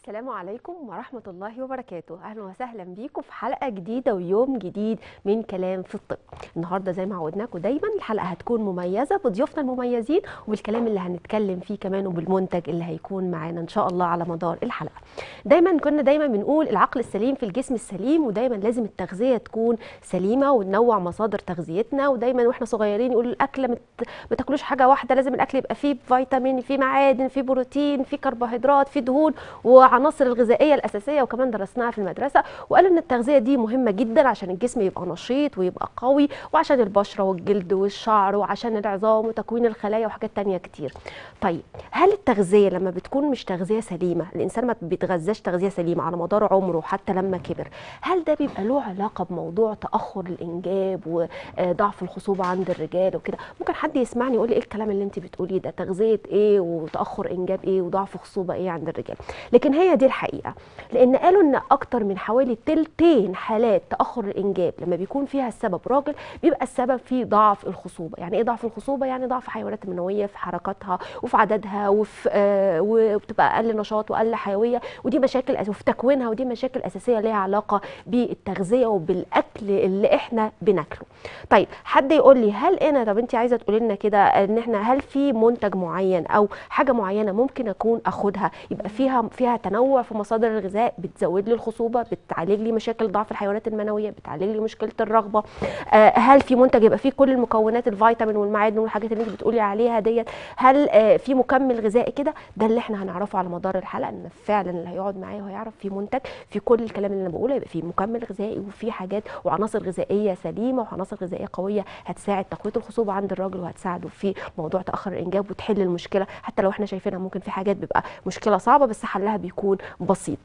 السلام عليكم ورحمة الله وبركاته أهلا وسهلا بيكم في حلقة جديدة ويوم جديد من كلام في الطب النهاردة زي ما عودناكم دايما الحلقة هتكون مميزة بضيوفنا المميزين وبالكلام اللي هنتكلم فيه كمان وبالمنتج اللي هيكون معانا إن شاء الله على مدار الحلقة دايما كنا دايما بنقول العقل السليم في الجسم السليم ودايما لازم التغذية تكون سليمة وننوع مصادر تغذيتنا ودايما واحنا صغيرين يقولوا الأكل مت... ما تاكلوش حاجة واحدة لازم الأكل يبقى فيه فيتامين فيه معادن فيه بروتين فيه كربوهيدرات فيه دهون وعناصر الغذائيه الاساسيه وكمان درسناها في المدرسه وقالوا ان التغذيه دي مهمه جدا عشان الجسم يبقى نشيط ويبقى قوي وعشان البشره والجلد والشعر وعشان العظام وتكوين الخلايا وحاجات تانية كتير طيب هل التغذيه لما بتكون مش تغذيه سليمه الانسان ما بيتغذاش تغذيه سليمه على مدار عمره حتى لما كبر هل ده بيبقى له علاقه بموضوع تاخر الانجاب وضعف الخصوبه عند الرجال وكده ممكن حد يسمعني يقول لي ايه الكلام اللي انت بتقوليه ده تغذيه ايه وتاخر انجاب ايه وضعف خصوبه ايه عند الرجال لكن هي دي الحقيقه لان قالوا ان اكتر من حوالي تلتين حالات تاخر الانجاب لما بيكون فيها السبب راجل بيبقى السبب في ضعف الخصوبه يعني ايه ضعف الخصوبه يعني ضعف حيوانات المنويه في حركاتها وفي عددها وفي آه وبتبقى اقل نشاط واقل حيويه ودي مشاكل وفي تكوينها ودي مشاكل اساسيه ليها علاقه بالتغذيه وبالاكل اللي احنا بناكله طيب حد يقول لي هل انا طب انت عايزه تقولي لنا كده ان احنا هل في منتج معين او حاجه معينه ممكن اكون اخدها يبقى فيها فيها تنوع في مصادر الغذاء بتزود لي الخصوبه بتعالج لي مشاكل ضعف الحيوانات المنويه بتعالج لي مشكله الرغبه آه هل في منتج يبقى فيه كل المكونات الفيتامين والمعادن والحاجات اللي انت بتقولي عليها ديت هل آه في مكمل غذائي كده ده اللي احنا هنعرفه على مدار الحلقه ان فعلا اللي هيقعد معايا وهيعرف في منتج في كل الكلام اللي انا بقوله يبقى فيه مكمل غذائي وفي حاجات وعناصر غذائيه سليمه وعناصر غذائيه قويه هتساعد تقويه الخصوبه عند الراجل وهتساعده في موضوع تاخر الانجاب وتحل المشكله حتى لو احنا شايفينها ممكن في حاجات بيبقى مشكله صعبه بس حلها بيكون بسيط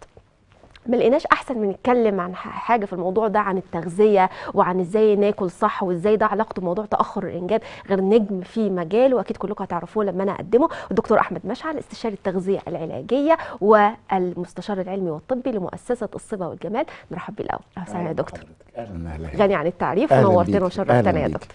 ما لقيناش احسن من نتكلم عن حاجه في الموضوع ده عن التغذيه وعن ازاي ناكل صح وازاي ده علاقته بموضوع تاخر الانجاب غير نجم في مجال واكيد كلكم هتعرفوه لما انا اقدمه الدكتور احمد مشعل استشاري التغذيه العلاجيه والمستشار العلمي والطبي لمؤسسه الصبا والجمال مرحب بيه الاول اهلا وسهلا يا دكتور اهلا اهلا غني عن التعريف ونورتنا وشرفتنا يا دكتور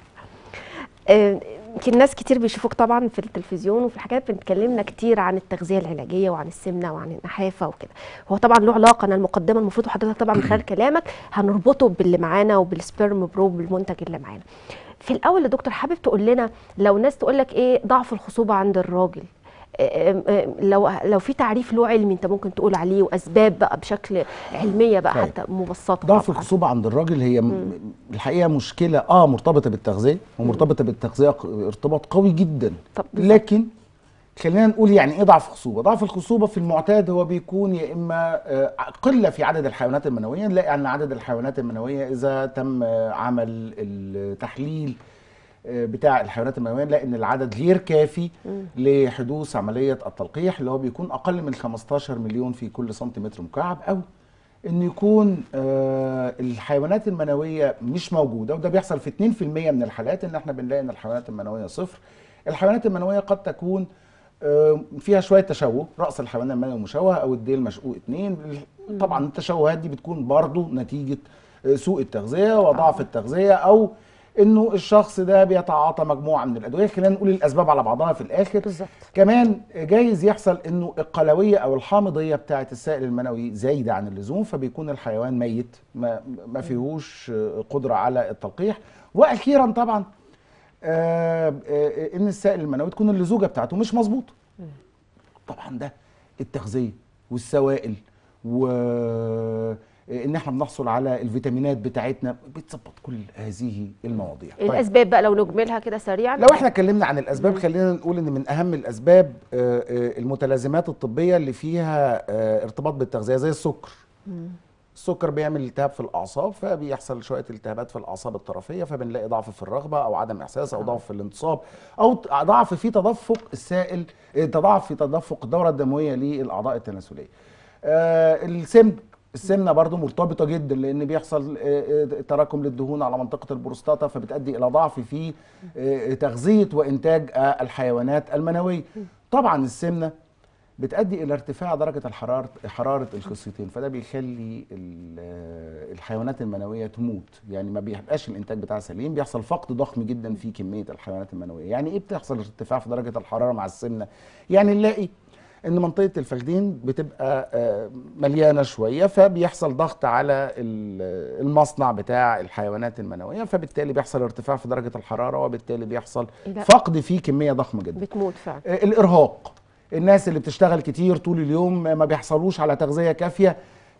يمكن ناس كتير بيشوفوك طبعا في التلفزيون وفي الحاجات بنتكلمنا كتير عن التغذيه العلاجيه وعن السمنه وعن النحافه وكده هو طبعا له علاقه انا المقدمه المفروض حضرتك طبعا من خلال كلامك هنربطه باللي معانا وبالسبرم برو بالمنتج اللي معانا في الاول يا دكتور حابب تقول لنا لو ناس تقول لك ايه ضعف الخصوبه عند الراجل لو لو في تعريف له علمي انت ممكن تقول عليه واسباب بقى بشكل علميه بقى طيب. حتى مبسطه ضعف الخصوبه عند الراجل هي م. الحقيقه مشكله اه مرتبطه بالتغذيه ومرتبطه بالتغذيه ارتباط قوي جدا طب لكن خلينا نقول يعني ايه ضعف الخصوبه ضعف الخصوبه في المعتاد هو بيكون يا اما قله في عدد الحيوانات المنويه نلاقي ان عدد الحيوانات المنويه اذا تم عمل التحليل بتاع الحيوانات المنويه نلاقي ان العدد غير كافي لحدوث عمليه التلقيح اللي هو بيكون اقل من 15 مليون في كل سنتيمتر مكعب او ان يكون الحيوانات المنويه مش موجوده وده بيحصل في 2% من الحالات ان احنا بنلاقي ان الحيوانات المنويه صفر الحيوانات المنويه قد تكون فيها شويه تشوه راس الحيوان المنوي مشوه او الديل مشقوق اتنين طبعا التشوهات دي بتكون برضو نتيجه سوء التغذيه وضعف التغذيه او انه الشخص ده بيتعاطى مجموعه من الادويه خلينا نقول الاسباب على بعضها في الاخر بالظبط كمان جايز يحصل انه القلويه او الحامضيه بتاعه السائل المنوي زايده عن اللزوم فبيكون الحيوان ميت ما, ما فيهوش قدره على التلقيح واخيرا طبعا آه آه ان السائل المنوي تكون اللزوجه بتاعته مش مظبوطه طبعا ده التغذيه والسوائل و ان احنا بنحصل على الفيتامينات بتاعتنا بتظبط كل هذه المواضيع طيب. الاسباب بقى لو نجملها كده سريعا لو احنا اتكلمنا عن الاسباب خلينا نقول ان من اهم الاسباب المتلازمات الطبيه اللي فيها ارتباط بالتغذيه زي السكر مم. السكر بيعمل التهاب في الاعصاب فبيحصل شويه التهابات في الاعصاب الطرفيه فبنلاقي ضعف في الرغبه او عدم احساس او ضعف في الانتصاب او ضعف في تدفق السائل تضاعف في تدفق الدوره الدمويه للاعضاء التناسليه آه السمن السمنه برضو مرتبطه جدا لان بيحصل تراكم للدهون على منطقه البروستاتا فبتؤدي الى ضعف في تغذيه وانتاج الحيوانات المنويه طبعا السمنه بتؤدي الى ارتفاع درجه الحراره حراره الخصيتين فده بيخلي الحيوانات المنويه تموت يعني ما بيبقاش الانتاج بتاعها سليم بيحصل فقد ضخم جدا في كميه الحيوانات المنويه يعني ايه بتحصل ارتفاع في درجه الحراره مع السمنه يعني نلاقي ان منطقه الفخذين بتبقى آه، مليانه شويه فبيحصل ضغط على ال- المصنع بتاع الحيوانات المنويه فبالتالي بيحصل ارتفاع في درجه الحراره وبالتالي بيحصل إيه ده؟ فقد فيه كميه ضخمه جدا بتموت فعلا آه، الارهاق الناس اللي بتشتغل كتير طول اليوم ما بيحصلوش على تغذيه كافيه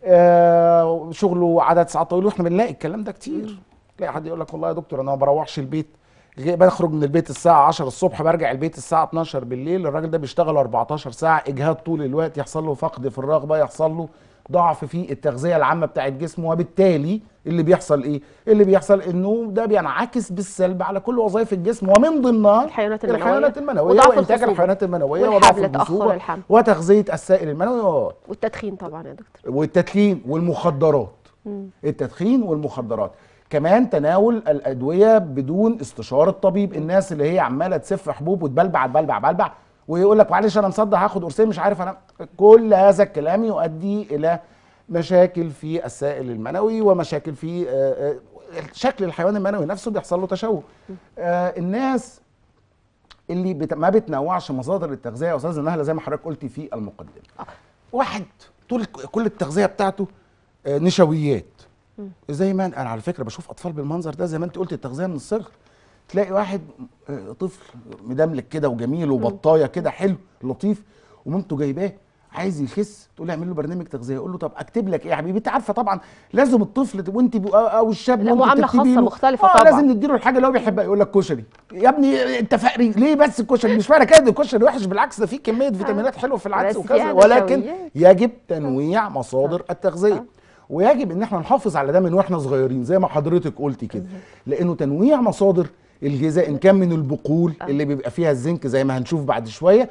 آه، شغله عدد ساعات طويل واحنا بنلاقي الكلام ده كتير تلاقي حد يقول لك والله يا دكتور انا ما بروحش البيت غي- بخرج من البيت الساعة 10 الصبح برجع البيت الساعة 12 بالليل الراجل ده بيشتغل 14 ساعة إجهاد طول الوقت يحصل له فقد في الرغبة يحصل له ضعف في التغذية العامة بتاعت جسمه وبالتالي اللي بيحصل إيه؟ اللي بيحصل إنه ده بينعكس بالسلب على كل وظائف الجسم ومن ضمنها الحيوانات المنوية الحيوانات المنوية وضعف وإنتاج الخصوبة. الحيوانات المنوية والحمل، وضعف تأخر الخصوبة الحمل. وتغذية السائل المنوي والتدخين طبعا يا دكتور والتدخين والمخدرات التدخين والمخدرات كمان تناول الادويه بدون استشاره طبيب الناس اللي هي عماله تسف حبوب وتبلبع تبلبع بلبع ويقول لك معلش انا مصدق هاخد قرصين مش عارف انا كل هذا الكلام يؤدي الى مشاكل في السائل المنوي ومشاكل في آه، آه، شكل الحيوان المنوي نفسه بيحصل له تشوه آه، الناس اللي بت... ما بتنوعش مصادر التغذيه يا استاذه نهله زي ما حضرتك قلتي في المقدمه واحد طول كل التغذيه بتاعته آه، نشويات زي ما انا على فكره بشوف اطفال بالمنظر ده زي ما انت قلت التغذيه من الصغر تلاقي واحد آه، طفل مدملك كده وجميل وبطايه كده حلو لطيف ومامته جايباه عايز يخس تقول له اعمل له برنامج تغذيه يقول له طب اكتب لك ايه يا حبيبي انت عارفه طبعا لازم الطفل ت- وانت ب- او الشاب لا، ممكن معاملة تكتبي خاصة له- مختلفة آه طبعا. لازم نديله الحاجه اللي هو بيحبها يقول لك كشري يا ابني انت فقري ليه بس الكشري مش معنى كده ان الكشري وحش بالعكس ده فيه كميه فيتامينات حلوه في العدس بس وكذا فيها ولكن نشويات. يجب تنويع مصادر التغذيه ويجب ان احنا نحافظ على ده من واحنا صغيرين زي ما حضرتك قلتي كده لانه تنويع مصادر الغذاء ان كان من البقول اللي بيبقى فيها الزنك زي ما هنشوف بعد شويه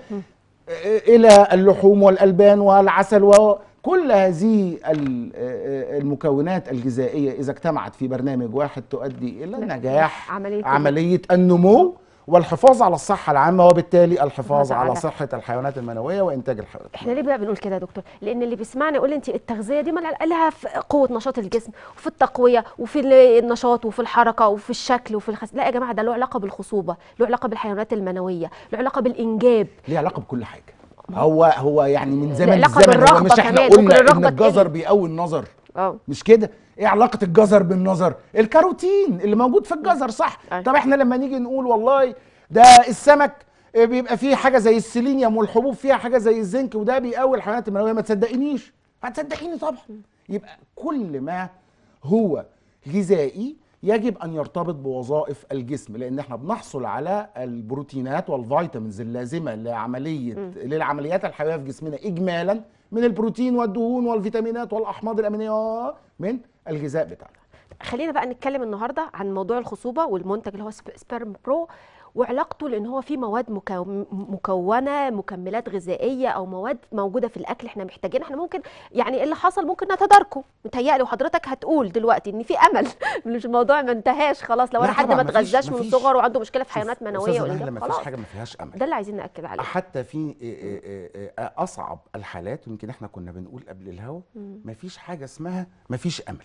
الى اللحوم والالبان والعسل وكل هذه ال- المكونات الغذائيه اذا اجتمعت في برنامج واحد تؤدي الى نجاح عملية عمليه النمو والحفاظ على الصحه العامه وبالتالي الحفاظ على- على صحه الحيوانات المنويه وانتاج الحيوانات احنا ليه بقى بنقول كده يا دكتور لان اللي بيسمعنا يقول انت التغذيه دي مالها لها في قوه نشاط الجسم وفي التقويه وفي ال- النشاط وفي الحركه وفي الشكل وفي الخس لا يا جماعه ده له علاقه بالخصوبه له علاقه بالحيوانات المنويه له علاقه بالانجاب ليه علاقه بكل حاجه هو هو يعني من زمن علاقة الزمن هو بالرغبة مش احنا كمان، قلنا ممكن ان الرغبة الجزر تقل. بيقوي النظر اه مش كده ايه علاقه الجزر بالنظر الكاروتين اللي موجود في الجزر صح أيوة. طب احنا لما نيجي نقول والله ده السمك آه، بيبقى فيه حاجه زي السيلينيوم والحبوب فيها حاجه زي الزنك وده بيقوي الحيوانات المنويه ما تصدقينيش هتصدقيني طبعا يبقى كل ما هو غذائي يجب ان يرتبط بوظائف الجسم لان احنا بنحصل على البروتينات والفيتامينز اللازمه لعمليه للعمليات الحيويه في جسمنا اجمالا من البروتين والدهون والفيتامينات والاحماض الامينيه من الغذاء بتاعنا خلينا بقى نتكلم النهارده عن موضوع الخصوبه والمنتج اللي هو سب- سبيرم برو وعلاقته لان هو فيه مواد مكو- مكونه مكملات غذائيه او مواد موجوده في الاكل احنا محتاجينها احنا ممكن يعني اللي حصل ممكن نتداركه متهيألي وحضرتك هتقول دلوقتي ان في امل مش الموضوع ما انتهاش خلاص لو لا انا حد طبعاً ما مفيش- اتغذاش من مفيش. الصغر وعنده مشكله في شوف، حيوانات منويه أستاذة والإنجاب، نهلة مفيش خلاص حاجه ما فيهاش امل ده اللي عايزين ناكد عليه حتى في إيه إيه إيه إيه اصعب الحالات ويمكن احنا كنا بنقول قبل الهوا مفيش حاجه اسمها مفيش امل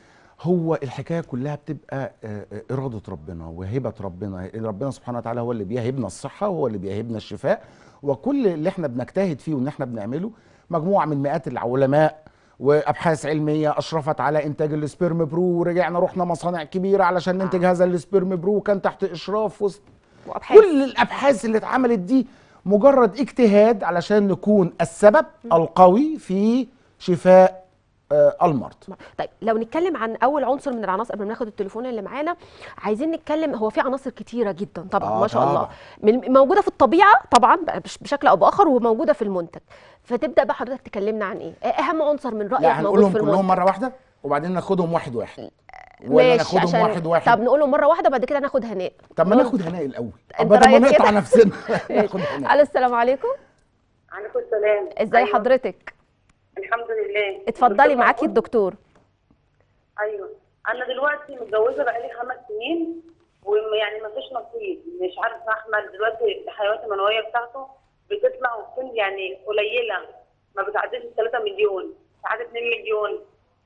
هو الحكايه كلها بتبقى آه، آه، اراده ربنا وهبه ربنا ربنا سبحانه وتعالى هو اللي بيهبنا الصحه وهو اللي بيهبنا الشفاء وكل اللي احنا بنجتهد فيه وان احنا بنعمله مجموعه من مئات العلماء وابحاث علميه اشرفت على انتاج السبيرم برو ورجعنا رحنا مصانع كبيره علشان ننتج هذا السبيرم برو كان تحت اشراف وسط وابحاث كل الابحاث اللي اتعملت دي مجرد اجتهاد علشان نكون السبب القوي في شفاء آه، المرض طيب لو نتكلم عن اول عنصر من العناصر قبل ما ناخد التليفون اللي معانا عايزين نتكلم هو في عناصر كتيره جدا طبعا آه ما شاء الله طبعاً. من موجوده في الطبيعه طبعا بش- بشكل او باخر وموجوده في المنتج فتبدا بقى حضرتك تكلمنا عن ايه إيه اهم عنصر من رايك لا موجود هنقولهم في كلهم المنتج مره واحده وبعدين ناخدهم واحد واحد ولا ماشي ناخدهم عشان واحد واحد طب نقولهم مره واحده وبعد كده ناخد هناء طب ما نقول- ناخد هناء الاول أنت بدل ما رأيك نقطع كده؟ نفسنا ناخد هناء الو السلام عليكم عليكم السلام ازاي أيوة. حضرتك الحمد لله اتفضلي دكتور معاكي محمود؟ الدكتور ايوه انا دلوقتي متجوزه بقالي خمس سنين ويعني ما فيش نصيب مش عارفه احمل دلوقتي الحيوانات المنويه بتاعته بتطلع وبتن يعني قليله ما بتعديش ال 3 مليون ساعات 2 مليون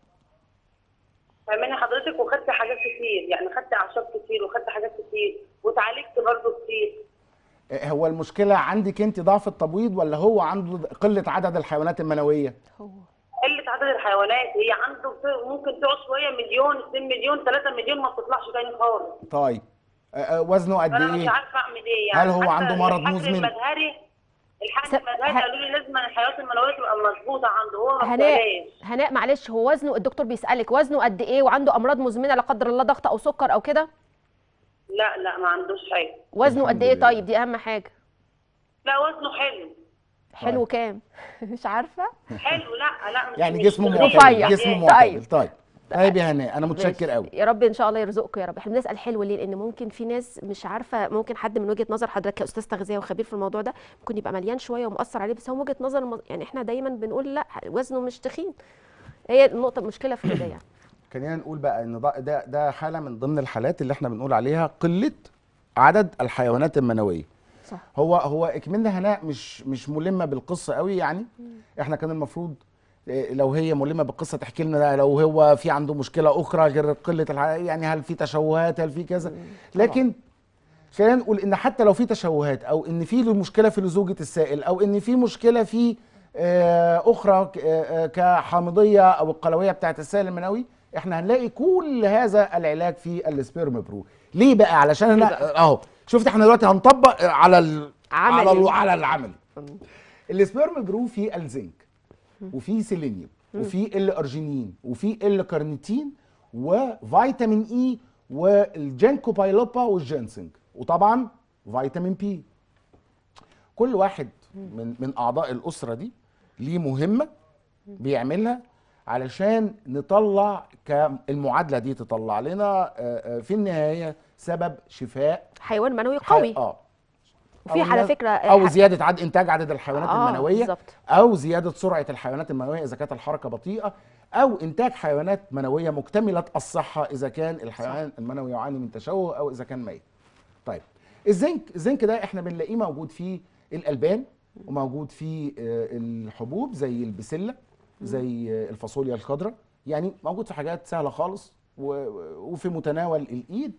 فاهماني حضرتك وخدت حاجات كتير يعني خدت اعشاب كتير وخدت حاجات كتير وتعالجت برضه كتير آه، هو المشكله عندك انت ضعف التبويض ولا هو عنده قله عدد الحيوانات المنويه هو قله عدد الحيوانات هي عنده بت- ممكن تقعد شويه مليون 2 مليون 3 مليون ما بتطلعش تاني خالص طيب آه، آه، وزنه قد فانا مش ايه عارفه اعمل ايه يعني هل هو حتى عنده مرض الحقن مزمن؟ المجهري الحقن س- المجهري ه- قالوا لي لازم الحيوانات المنويه تبقى مظبوطه عنده هو ما هناء بتقلاش هناء معلش هو وزنه الدكتور بيسالك وزنه قد ايه وعنده امراض مزمنه لا قدر الله ضغط او سكر او كده لا لا ما عندوش حاجه وزنه الحمد قد ايه لله. طيب دي اهم حاجه لا وزنه حلو حلو كام مش عارفه حلو لا لا مش يعني مش- جسمه مش- رفيع. معتدل جسمه طيب. معتدل طيب طيب يا هناء انا متشكر ماشي. قوي يا رب ان شاء الله يرزقكم يا رب احنا بنسال حلو ليه لان ممكن في ناس مش عارفه ممكن حد من وجهه نظر حضرتك كاستاذ تغذيه وخبير في الموضوع ده ممكن يبقى مليان شويه ومؤثر عليه بس هو من وجهه نظر الم- يعني احنا دايما بنقول لا وزنه مش تخين هي النقطه المشكله في كده يعني خلينا نقول بقى ان ده ده, ده حاله من ضمن الحالات اللي احنا بنقول عليها قله عدد الحيوانات المنويه صح هو هو اكملنا هناء مش مش ملمه بالقصه قوي يعني احنا كان المفروض إيه، لو هي ملمه بالقصه تحكي لنا لو هو في عنده مشكله اخرى غير قله الح... يعني هل في تشوهات هل في كذا لكن خلينا نقول ان حتى لو في تشوهات او ان في مشكله في لزوجه السائل او ان في مشكله في آه، اخرى ك- آه، آه، كحامضيه او القلويه بتاعه السائل المنوي احنا هنلاقي كل هذا العلاج في السبيرم برو ليه بقى علشان ليه انا بقى؟ اهو شفت احنا دلوقتي هنطبق على ال... عملي. على ال... على العمل السبيرم برو فيه الزنك وفيه سيلينيوم وفيه ال ارجينين وفيه ال كارنيتين وفيتامين اي والجينكو بايلوبا والجينسنج وطبعا فيتامين بي كل واحد من من اعضاء الاسره دي ليه مهمه بيعملها علشان نطلع ك- المعادله دي تطلع لنا آه، آه، في النهايه سبب شفاء حيوان منوي قوي اه وفي أو على الناس- فكره او زياده عدد انتاج عدد الحيوانات آه، المنويه بالظبط. او زياده سرعه الحيوانات المنويه اذا كانت الحركه بطيئه او انتاج حيوانات منويه مكتمله الصحه اذا كان الحيوان المنوي يعاني من تشوه او اذا كان ميت طيب الزنك الزنك ده احنا بنلاقيه موجود في الالبان وموجود في آه، الحبوب زي البسله زي آه، الفاصوليا الخضراء يعني موجود في حاجات سهله خالص و- وفي متناول الايد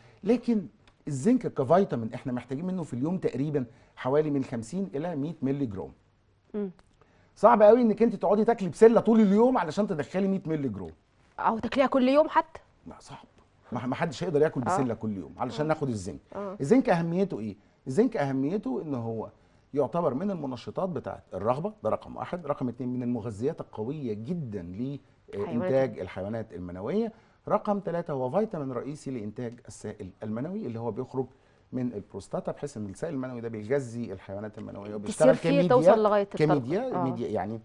لكن الزنك كفيتامين احنا محتاجين منه في اليوم تقريبا حوالي من 50 الى 100 مللي جرام مم. صعب قوي انك انت تقعدي تاكلي بسله طول اليوم علشان تدخلي 100 مللي جرام او تاكليها كل يوم حتى لا صعب ما ما حدش هيقدر ياكل آه. بسله كل يوم علشان ناخد الزنك آه. الزنك اهميته ايه الزنك اهميته ان هو يعتبر من المنشطات بتاعت الرغبه ده رقم واحد رقم اتنين من المغذيات القويه جدا لانتاج الحيوانات المنويه رقم ثلاثة هو فيتامين رئيسي لانتاج السائل المنوي اللي هو بيخرج من البروستاتا بحيث ان السائل المنوي ده بيغذي الحيوانات المنويه وبيشتغل فيه كميديا توصل لغاية الطلق. كميديا آه. ميديا يعني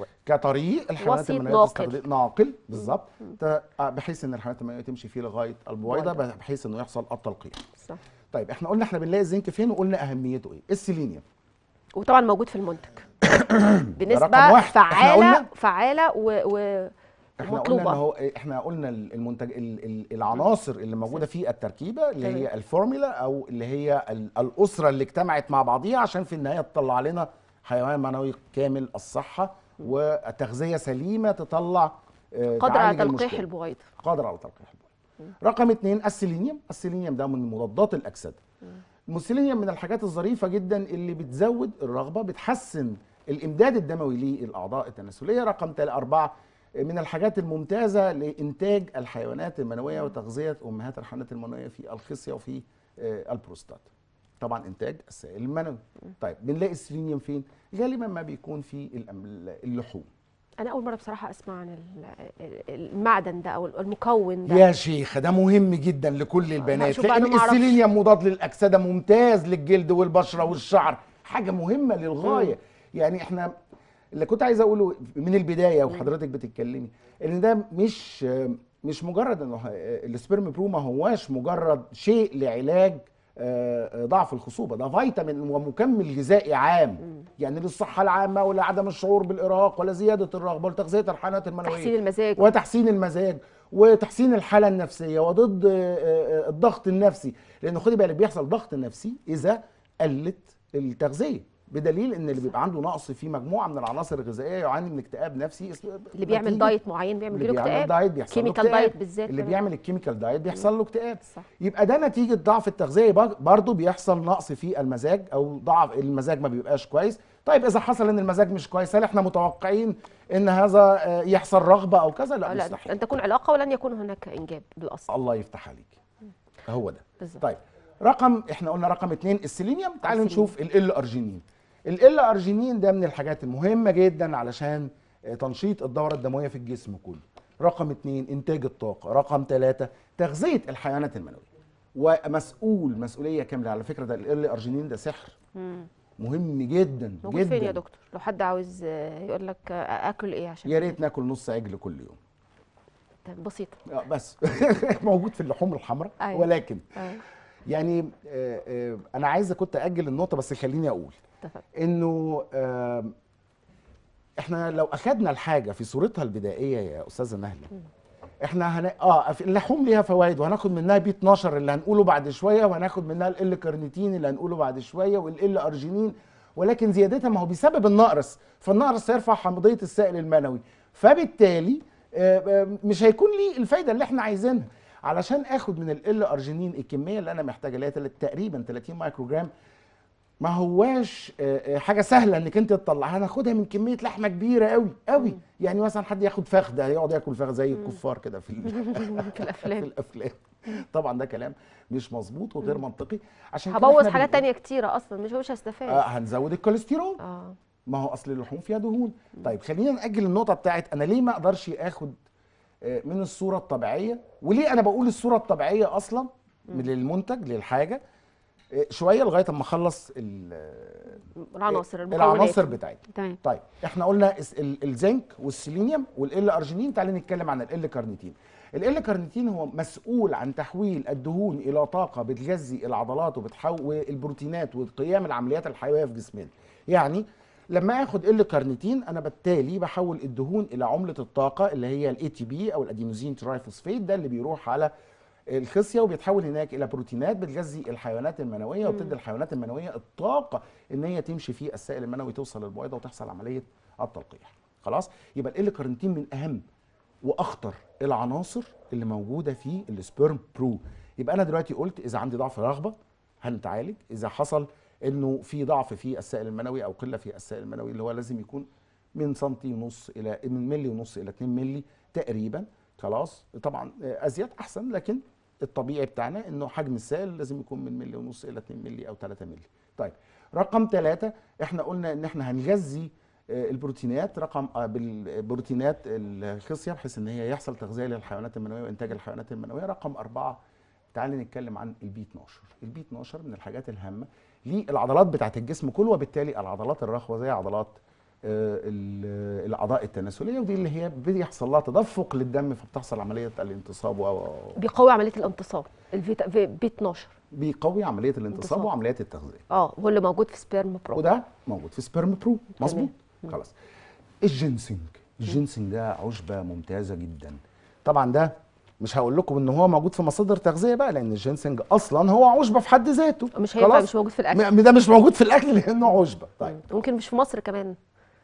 كطريق الحيوانات وسيط المنويه ناقل. تستخدم ناقل بالظبط ت- آه، بحيث ان الحيوانات المنويه تمشي فيه لغايه البويضه البويضة. بحيث انه يحصل التلقيح صح طيب احنا قلنا احنا بنلاقي الزنك فين وقلنا اهميته ايه السيلينيوم وطبعا موجود في المنتج بنسبه رقم واحد. إحنا فعاله قلنا- فعاله و... و... احنا قلنا ان ومطلوبه هو احنا قلنا ال- المنتج ال- ال- العناصر اللي موجوده في التركيبه اللي تمام. هي الفورمولا او اللي هي ال- الاسره اللي اجتمعت مع بعضيها عشان في النهايه تطلع لنا حيوان منوي كامل الصحه وتغذيه سليمه تطلع آه، قادره على تعالج تلقيح المشكلة. البويضه قادر على تلقيح البويض رقم اتنين السيلينيوم السيلينيوم ده من مضادات الاكسده السيلينيوم من الحاجات الظريفه جدا اللي بتزود الرغبه بتحسن الامداد الدموي للاعضاء التناسليه رقم تل- أربعة من الحاجات الممتازه لانتاج الحيوانات المنويه وتغذيه امهات الحيوانات المنويه في الخصيه وفي آه، البروستات طبعا انتاج السائل المنوي طيب بنلاقي السيلينيوم فين غالبا ما بيكون في الأم- اللحوم انا اول مره بصراحه اسمع عن ال- ال- المعدن ده او المكون ده يا شيخ ده مهم جدا لكل البنات شوف بقى أنا لان ما أعرفش. السيلينيوم مضاد للاكسده ممتاز للجلد والبشره والشعر حاجه مهمه للغايه يعني احنا اللي كنت عايز اقوله من البدايه وحضرتك بتتكلمي ان ده مش مش مجرد انه ه- السبرم برو ما هواش مجرد شيء لعلاج آه، آه، ضعف الخصوبه ده فيتامين ومكمل غذائي عام يعني للصحه العامه ولا عدم الشعور بالارهاق ولا زياده الرغبه وتغذيه الحيوانات المنويه تحسين المزاج وتحسين المزاج وتحسين الحاله النفسيه وضد آه، آه، الضغط النفسي لان خدي بالك بيحصل ضغط نفسي اذا قلت التغذيه بدليل ان اللي بيبقى عنده نقص في مجموعه من العناصر الغذائيه يعاني من اكتئاب نفسي اسمه- اللي بيعمل نتيجة دايت معين بيعمل اللي له بيعمل اكتئاب دايت بيحصل له كيميكال اكتئاب. دايت بالذات اللي كمان. بيعمل الكيميكال دايت بيحصل له اكتئاب صح. يبقى ده نتيجه ضعف التغذيه بر- برضه بيحصل نقص في المزاج او ضعف المزاج ما بيبقاش كويس طيب اذا حصل ان المزاج مش كويس هل احنا متوقعين ان هذا آه، يحصل رغبه او كذا لا آه، لا مستحيل ان تكون علاقه ولن يكون هناك انجاب بالاصل الله يفتح عليك هو ده بالظبط. طيب رقم احنا قلنا رقم اتنين السيلينيوم تعالوا السيلينيوم. نشوف ال ارجينين ال ارجينين ده من الحاجات المهمه جدا علشان آه، تنشيط الدوره الدمويه في الجسم كله رقم اتنين انتاج الطاقه رقم ثلاثة تغذيه الحيوانات المنويه ومسؤول مسؤوليه كامله على فكره ده ال ارجينين ده سحر مم. مهم جدا موجود جدا فين يا دكتور لو حد عاوز آه، يقول لك آه، اكل ايه عشان يا ريت ناكل نص عجل كل يوم طيب، بسيطه آه، بس موجود في اللحوم الحمراء أيوة. ولكن آه، يعني آه، آه، انا عايز كنت اجل النقطه بس خليني اقول اتفق انه آم، احنا لو اخدنا الحاجه في صورتها البدائيه يا استاذه نهله احنا هن... اه في اللحوم ليها فوائد وهناخد منها بي 12 اللي هنقوله بعد شويه وهناخد منها ال كارنيتين اللي هنقوله بعد شويه والال ارجينين ولكن زيادتها ما هو بسبب النقرس فالنقرس يرفع حمضيه السائل المنوي فبالتالي آه، آه، مش هيكون لي الفايده اللي احنا عايزينها علشان اخد من ال ارجينين الكميه اللي انا محتاجها اللي هي تل- تقريبا 30 مايكروجرام ما هواش آه، آه، حاجه سهله انك انت تطلعها ناخدها من كميه لحمه كبيره قوي قوي يعني مثلا حد ياخد فخده يقعد ياكل فخده زي الكفار كده في ال- في في الافلام الافلام طبعا ده كلام مش مظبوط وغير منطقي عشان كده هبوظ إحنا حاجات بنقول- تانية كتيره اصلا مش مش هستفاد آه هنزود الكوليسترول اه ما هو اصل اللحوم فيها دهون طيب خلينا ناجل النقطه بتاعت انا ليه ما اقدرش اخد آه، من الصوره الطبيعيه وليه انا بقول الصوره الطبيعيه اصلا من المنتج للحاجه آه، شويه لغايه اما اخلص ال- العناصر المكونات العناصر بتاعتها تمام طيب احنا قلنا الس- ال- الزنك والسيلينيوم والال ارجينين تعالى نتكلم عن ال كارنيتين ال كارنيتين هو مسؤول عن تحويل الدهون الى طاقه بتغذي العضلات وبتحول والبروتينات وقيام العمليات الحيويه في جسمنا يعني لما اخد ال كارنيتين انا بالتالي بحول الدهون الى عمله الطاقه اللي هي الاي تي بي او الادينوزين ترايفوسفيت ده اللي بيروح على الخصيه وبيتحول هناك الى بروتينات بتغذي الحيوانات المنويه وبتدي الحيوانات المنويه الطاقه ان هي تمشي في السائل المنوي توصل للبويضه وتحصل عمليه التلقيح خلاص يبقى ال كارنيتين من اهم واخطر العناصر اللي موجوده في السبيرم برو يبقى انا دلوقتي قلت اذا عندي ضعف رغبه هنتعالج اذا حصل انه في ضعف في السائل المنوي او قله في السائل المنوي اللي هو لازم يكون من سنتي ونص الى من ملي ونص الى 2 ملي تقريبا خلاص طبعا آه، ازيد احسن لكن الطبيعي بتاعنا انه حجم السائل لازم يكون من ملي ونص الى 2 ملي او 3 ملي طيب رقم ثلاثة احنا قلنا ان احنا هنغذي آه، البروتينات رقم آه، بالبروتينات الخصيه بحيث ان هي يحصل تغذيه للحيوانات المنويه وانتاج الحيوانات المنويه رقم أربعة تعالى نتكلم عن البي 12 البي 12 من الحاجات الهامه للعضلات بتاعت الجسم كله وبالتالي العضلات الرخوه زي عضلات آه، ال- الاعضاء التناسليه ودي اللي هي بيحصل لها تدفق للدم فبتحصل عمليه الانتصاب و- و- بيقوي عمليه الانتصاب الفيتا في بي 12 بيقوي عمليه الانتصاب انتصاب. وعمليات التغذيه اه هو اللي موجود في سبيرم برو وده موجود في سبيرم برو مظبوط تمام. خلاص الجنسنج الجنسنج ده عشبه ممتازه جدا طبعا ده مش هقول لكم ان هو موجود في مصادر تغذيه بقى لان الجنسنج اصلا هو عشبه في حد ذاته مش هينفع خلاص؟ مش موجود في الاكل م- ده مش موجود في الاكل لانه عشبه طيب ممكن مش في مصر كمان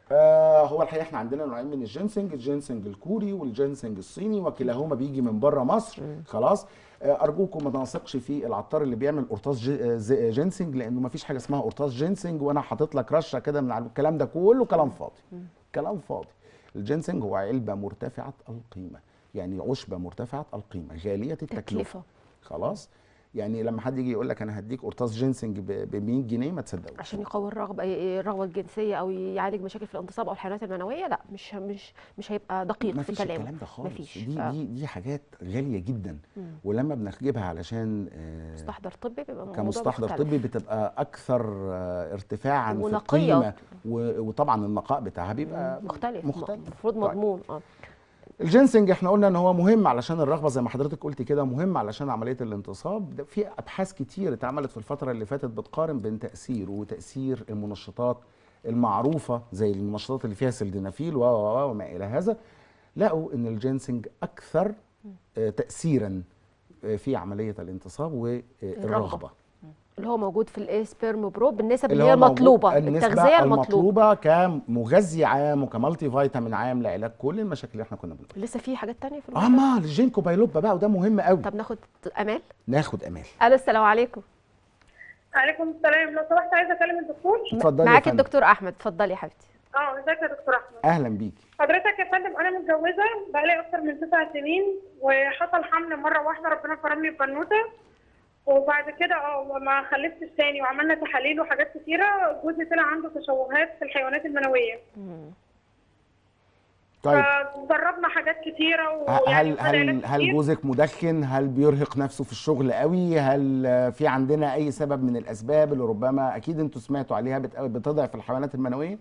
آه هو الحقيقه احنا عندنا نوعين من الجنسنج الجنسنج الكوري والجنسنج الصيني وكلاهما بيجي من بره مصر خلاص آه ارجوكم ما نثقش في العطار اللي بيعمل قرطاس ج- آه، ز- آه، جنسنج لانه ما فيش حاجه اسمها قرطاس جنسنج وانا حاطط لك رشه كده من على الكلام ده كله كلام فاضي كلام فاضي الجنسنج هو علبه مرتفعه القيمه يعني عشبه مرتفعه القيمه غاليه التكلفه تكلفه خلاص يعني لما حد يجي يقول لك انا هديك قرطاس جنسنج ب 100 جنيه ما تصدقوش عشان يقوي الرغبه الرغبه الجنسيه او يعالج مشاكل في الانتصاب او الحيوانات المنويه لا مش مش مش هيبقى دقيق ما في فيش كلامه الكلام ده خالص مفيش. دي آه. دي دي حاجات غاليه جدا مم. ولما بنجيبها علشان آه، مستحضر طبي بيبقى الموضوع كمستحضر مختلف. طبي بتبقى اكثر آه، ارتفاعا في ونقية. القيمه و- وطبعا النقاء بتاعها بيبقى مختلف مختلف المفروض طيب. مضمون اه الجنسنج احنا قلنا ان هو مهم علشان الرغبه زي ما حضرتك قلت كده مهم علشان عمليه الانتصاب ده في ابحاث كتير اتعملت في الفتره اللي فاتت بتقارن بين تاثير وتاثير المنشطات المعروفه زي المنشطات اللي فيها سلدنافيل و و و وما الى هذا لقوا ان الجنسنج اكثر آه، تاثيرا آه، في عمليه الانتصاب والرغبه اللي هو موجود في الايه سبيرم برو بالنسب اللي اللي هي هو موجود- المطلوبه النسبة التغذيه المطلوبه المطلوبه كمغذي عام وكمالتي فيتامين عام لعلاج كل المشاكل اللي احنا كنا بنقولها لسه في حاجات تانية في اه الموضوع ما الجينكو بايلوبا بقى وده مهم قوي طب ناخد امال ناخد امال الو السلام عليكم عليكم السلام لو سمحت عايزه اكلم الدكتور اتفضلي يا معاك فندم. الدكتور احمد اتفضلي يا حبيبتي اه ازيك يا دكتور احمد اهلا بيكي حضرتك يا فندم انا متجوزه بقالي اكتر من تسع سنين وحصل حمل مره واحده ربنا كرمني ببنوته وبعد كده اه ما خلفتش تاني وعملنا تحاليل وحاجات كتيره جوزي طلع عنده تشوهات في الحيوانات المنويه طيب فجربنا حاجات كتيره ه- ويعني هل وخد علاج هل هل كتير. جوزك مدخن هل بيرهق نفسه في الشغل قوي هل آه، في عندنا اي سبب من الاسباب اللي ربما اكيد انتوا سمعتوا عليها بت- بتضعف الحيوانات المنويه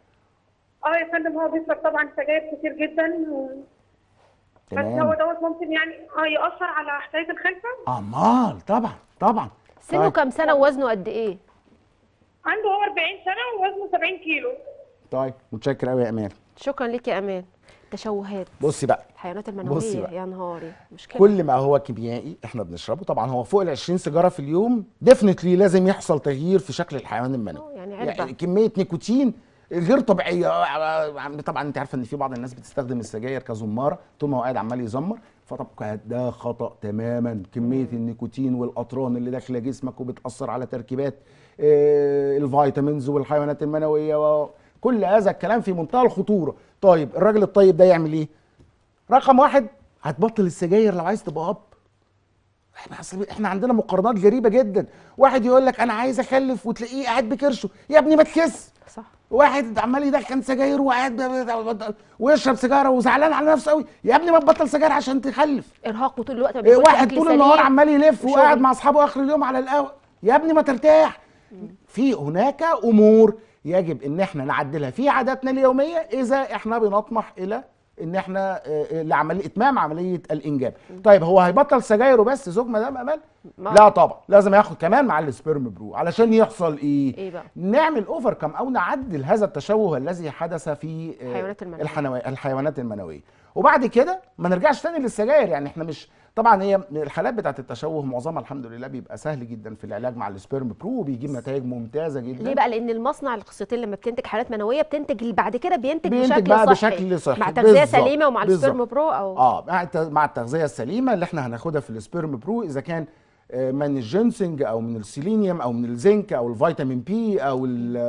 اه يا فندم هو بيشرب طبعا سجاير كتير جدا بس هو تمام دوت ممكن يعني اه يأثر على حكايه الخلفه امال طبعا طبعا سنه طيب. كام سنه ووزنه قد ايه عنده هو 40 سنه ووزنه 70 كيلو طيب متشكر قوي يا امان شكرا ليك يا امان تشوهات بصي بقى الحيوانات بصي المنويه بقى. يا نهاري مشكله كل ما هو كيميائي احنا بنشربه طبعا هو فوق ال 20 سيجاره في اليوم ديفنتلي لازم يحصل تغيير في شكل الحيوان المنوي آه، يعني علبة. كميه نيكوتين غير طبيعيه آه، طبعا انت عارفه ان في بعض الناس بتستخدم السجاير كزماره طول ما هو قاعد عمال يزمر فطبعا ده خطا تماما كميه النيكوتين والاطران اللي داخله جسمك وبتاثر على تركيبات آه، الفيتامينز والحيوانات المنويه وكل هذا الكلام في منتهى الخطوره طيب الراجل الطيب ده يعمل ايه رقم واحد هتبطل السجاير لو عايز تبقى اب احنا أصل احنا عندنا مقارنات غريبه جدا واحد يقول لك انا عايز اخلف وتلاقيه قاعد بكرشه يا ابني ما تخس صح واحد عمال يدخن سجاير وقاعد ب- ب- ويشرب سيجاره وزعلان على نفسه قوي يا ابني ما تبطل سجاير عشان تخلف ارهاق وطول الوقت ما إيه، بياكلش واحد أكل طول النهار سليم. عمال يلف وشغل. وقاعد مع اصحابه اخر اليوم على القهوه يا ابني ما ترتاح في هناك امور يجب ان احنا نعدلها في عاداتنا اليوميه اذا احنا بنطمح الى ان احنا آه، لعمليه اتمام عمليه الانجاب طيب هو هيبطل سجاير وبس زوج مدام امال ما- لا طبعا لازم ياخد كمان مع السبيرم برو علشان يحصل ايه إيه بقى؟ نعمل اوفر كم او نعدل هذا التشوه الذي حدث في آه، الحيوانات المنوية. الحنو- الحيوانات المنويه وبعد كده ما نرجعش تاني للسجاير يعني احنا مش طبعا هي الحالات بتاعت التشوه معظمها الحمد لله بيبقى سهل جدا في العلاج مع السبيرم برو وبيجيب نتائج ممتازه جدا ليه بقى لان المصنع القصتين لما بتنتج حالات منويه بتنتج اللي بعد كده بينتج, بينتج بشكل بقى صحي بشكل صحي. مع تغذيه بالظبط. سليمه ومع السبيرم بالظبط. برو او اه مع الت- مع التغذيه السليمه اللي احنا هناخدها في السبيرم برو اذا كان آه، من الجينسنج او من السيلينيوم او من الزنك او الفيتامين بي او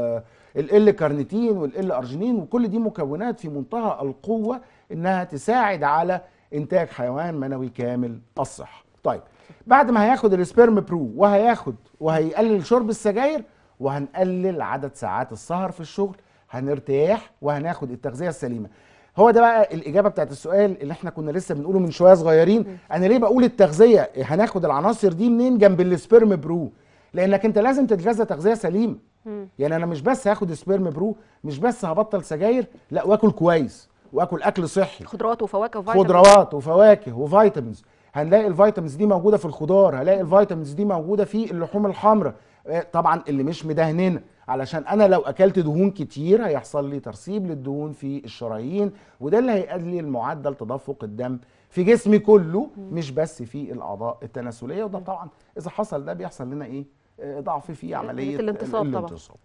ال كارنيتين والال ارجينين وكل دي مكونات في منتهى القوه انها تساعد على انتاج حيوان منوي كامل الصحه طيب بعد ما هياخد السبيرم برو وهياخد وهيقلل شرب السجاير وهنقلل عدد ساعات السهر في الشغل هنرتاح وهناخد التغذيه السليمه هو ده بقى الاجابه بتاعت السؤال اللي احنا كنا لسه بنقوله من شويه صغيرين انا ليه بقول التغذيه هناخد العناصر دي منين جنب السبيرم برو لانك انت لازم تتغذى تغذيه سليمه يعني انا مش بس هاخد سبيرم برو مش بس هبطل سجاير لا واكل كويس واكل اكل صحي خضروات وفواكه وفيتامين خضروات وفواكه وفيتامينز هنلاقي الفيتامينز دي موجوده في الخضار هنلاقي الفيتامينز دي موجوده في اللحوم الحمراء آه، طبعا اللي مش مدهننه علشان انا لو اكلت دهون كتير هيحصل لي ترسيب للدهون في الشرايين وده اللي هيقلل معدل تدفق الدم في جسمي كله مش بس في الاعضاء التناسليه وده طبعا اذا حصل ده بيحصل لنا ايه آه، ضعف في عمليه الانتصاب طبعا. الانتصاب.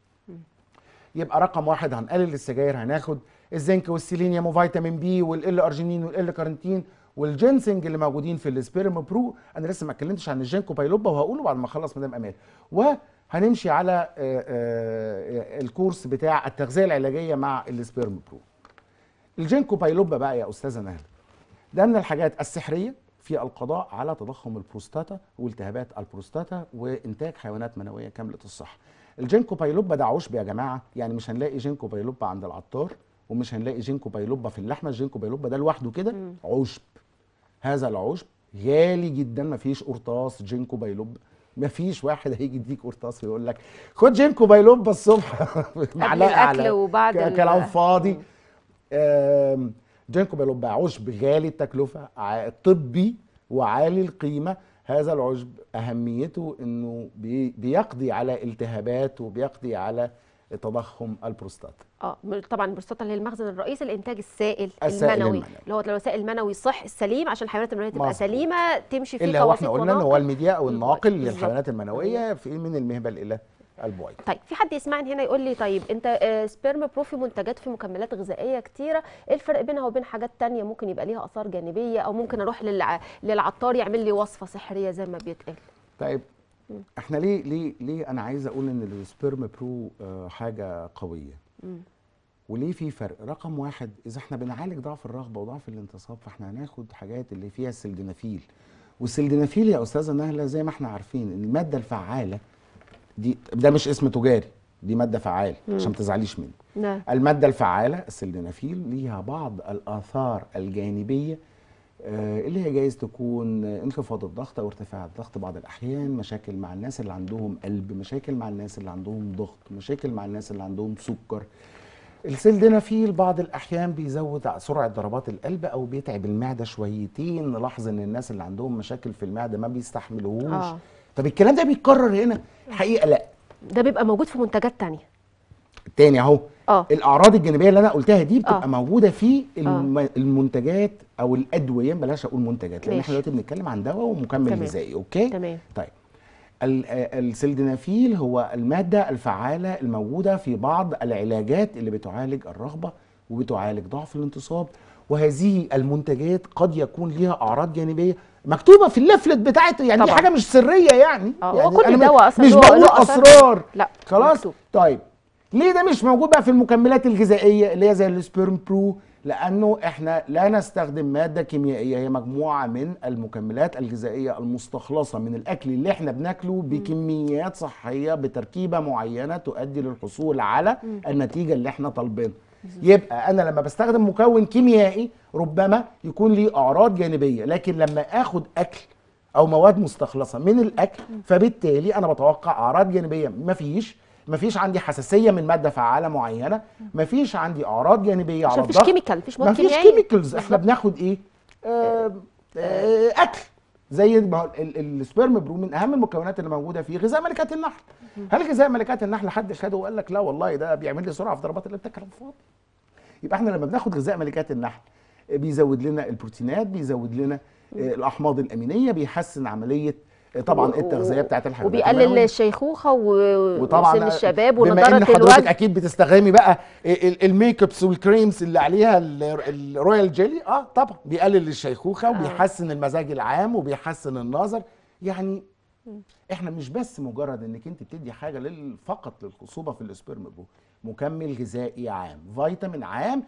يبقى رقم واحد هنقلل السجاير هناخد الزنك والسيلينيوم وفيتامين بي والال ارجينين والال كارنتين والجينسنج اللي موجودين في السبيرم برو انا لسه ما اتكلمتش عن الجينكو بايلوبا وهقوله بعد ما اخلص مدام امان وهنمشي على آه، آه، الكورس بتاع التغذيه العلاجيه مع السبيرم برو الجينكو بايلوبا بقى يا استاذه نهله ده من الحاجات السحريه في القضاء على تضخم البروستاتا والتهابات البروستاتا وانتاج حيوانات منويه كامله الصحه. الجينكو بايلوبا ده عشب يا جماعه يعني مش هنلاقي جينكو بايلوبا عند العطار ومش هنلاقي جينكو بايلوبا في اللحمه الجينكو بايلوبا ده لوحده كده عشب هذا العشب غالي جدا مفيش قرطاس جينكو بايلوبا مفيش واحد هيجي يديك قرطاس ويقول لك خد جينكو بايلوبا الصبح معلقه الأكل على وبعد ك- ال- كلام فاضي آم، جينكو بايلوبا عشب غالي التكلفه ع- طبي وعالي القيمه هذا العشب اهميته انه بي- بيقضي على التهابات وبيقضي على تضخم البروستاتا اه م- طبعا البروستاتا اللي هي المخزن الرئيسي لانتاج السائل, السائل المنوي المنوي. اللي هو لو السائل المنوي صح السليم عشان الحيوانات المنويه تبقى مظبوط. سليمه تمشي فيه اللي هو قواصد احنا قلنا ان هو وناقل. الميديا او الناقل بالظبط. للحيوانات المنويه في من المهبل الى البويض طيب في حد يسمعني هنا يقول لي طيب انت آه، سبيرم برو في منتجات في مكملات غذائيه كتيره ايه الفرق بينها وبين حاجات تانية ممكن يبقى ليها اثار جانبيه او ممكن اروح للع... للعطار يعمل لي وصفه سحريه زي ما بيتقال طيب احنا ليه ليه ليه انا عايز اقول ان السبيرم برو آه، حاجه قويه وليه في فرق رقم واحد اذا احنا بنعالج ضعف الرغبه وضعف الانتصاب فاحنا هناخد حاجات اللي فيها السلدنافيل والسلدنافيل يا استاذه نهله زي ما احنا عارفين ان الماده الفعاله دي ده مش اسم تجاري دي ماده فعال عشان ما تزعليش مني نعم المادة الفعالة السلدنافيل ليها بعض الآثار الجانبية آه، اللي هي جايز تكون آه، انخفاض الضغط أو ارتفاع الضغط بعض الأحيان مشاكل مع الناس اللي عندهم قلب مشاكل مع الناس اللي عندهم ضغط مشاكل مع الناس اللي عندهم سكر السلدنافيل بعض الأحيان بيزود سرعة ضربات القلب أو بيتعب المعدة شويتين نلاحظ إن الناس اللي عندهم مشاكل في المعدة ما بيستحملوهوش آه. طب الكلام ده بيتكرر هنا الحقيقة لا ده بيبقى موجود في منتجات تانية تاني اهو اه الاعراض الجانبيه اللي انا قلتها دي بتبقى آه. موجوده في الم... المنتجات او الادويه بلاش اقول منتجات لان ماشي. احنا دلوقتي بنتكلم عن دواء ومكمل تمام. غذائي اوكي تمام طيب ال- آه، السلدنافيل هو الماده الفعاله الموجوده في بعض العلاجات اللي بتعالج الرغبه وبتعالج ضعف الانتصاب وهذه المنتجات قد يكون ليها اعراض جانبيه مكتوبه في الليفلت بتاعت يعني دي طبعا. حاجه مش سريه يعني اه يعني هو كل أنا م- دواء اصلا مش له- بقول له آثار اسرار لا خلاص مكتوب. طيب ليه ده مش موجود بقى في المكملات الغذائيه اللي هي زي السبيرم برو لانه احنا لا نستخدم ماده كيميائيه هي مجموعه من المكملات الغذائيه المستخلصه من الاكل اللي احنا بناكله بكميات صحيه بتركيبه معينه تؤدي للحصول على النتيجه اللي احنا طالبينها يبقى انا لما بستخدم مكون كيميائي ربما يكون ليه اعراض جانبيه لكن لما اخد اكل او مواد مستخلصه من الاكل فبالتالي انا بتوقع اعراض جانبيه مفيش مفيش عندي حساسيه من ماده فعاله معينه مفيش عندي اعراض جانبيه على عشان مفيش الضغط كيميكال مفيش مواد مفيش كيميائيه كيميكلز احنا بالظبط. بناخد ايه آه آه اكل زي ما هو ال- ال- السبيرم برو من اهم المكونات اللي موجوده فيه غذاء ملكات النحل هل غذاء ملكات النحل حد خده وقال لك لا والله ده بيعمل لي سرعه في ضربات القلب ده كلام فاضي يبقى احنا لما بناخد غذاء ملكات النحل بيزود لنا البروتينات بيزود لنا آه، الاحماض الامينيه بيحسن عمليه آه، طبعا و- التغذيه بتاعت الحيوانات وبيقلل المنوية. الشيخوخه و- وطبعا وسن الشباب بما ان ونضاره حضرتك الوجه اكيد بتستخدمي بقى ال- ال- الميك ابس والكريمز اللي عليها ال- الرويال جيلي اه طبعا بيقلل الشيخوخه وبيحسن المزاج العام وبيحسن النظر يعني احنا مش بس مجرد انك انت بتدي حاجه لل- فقط للخصوبه في السبرم برو مكمل غذائي عام فيتامين عام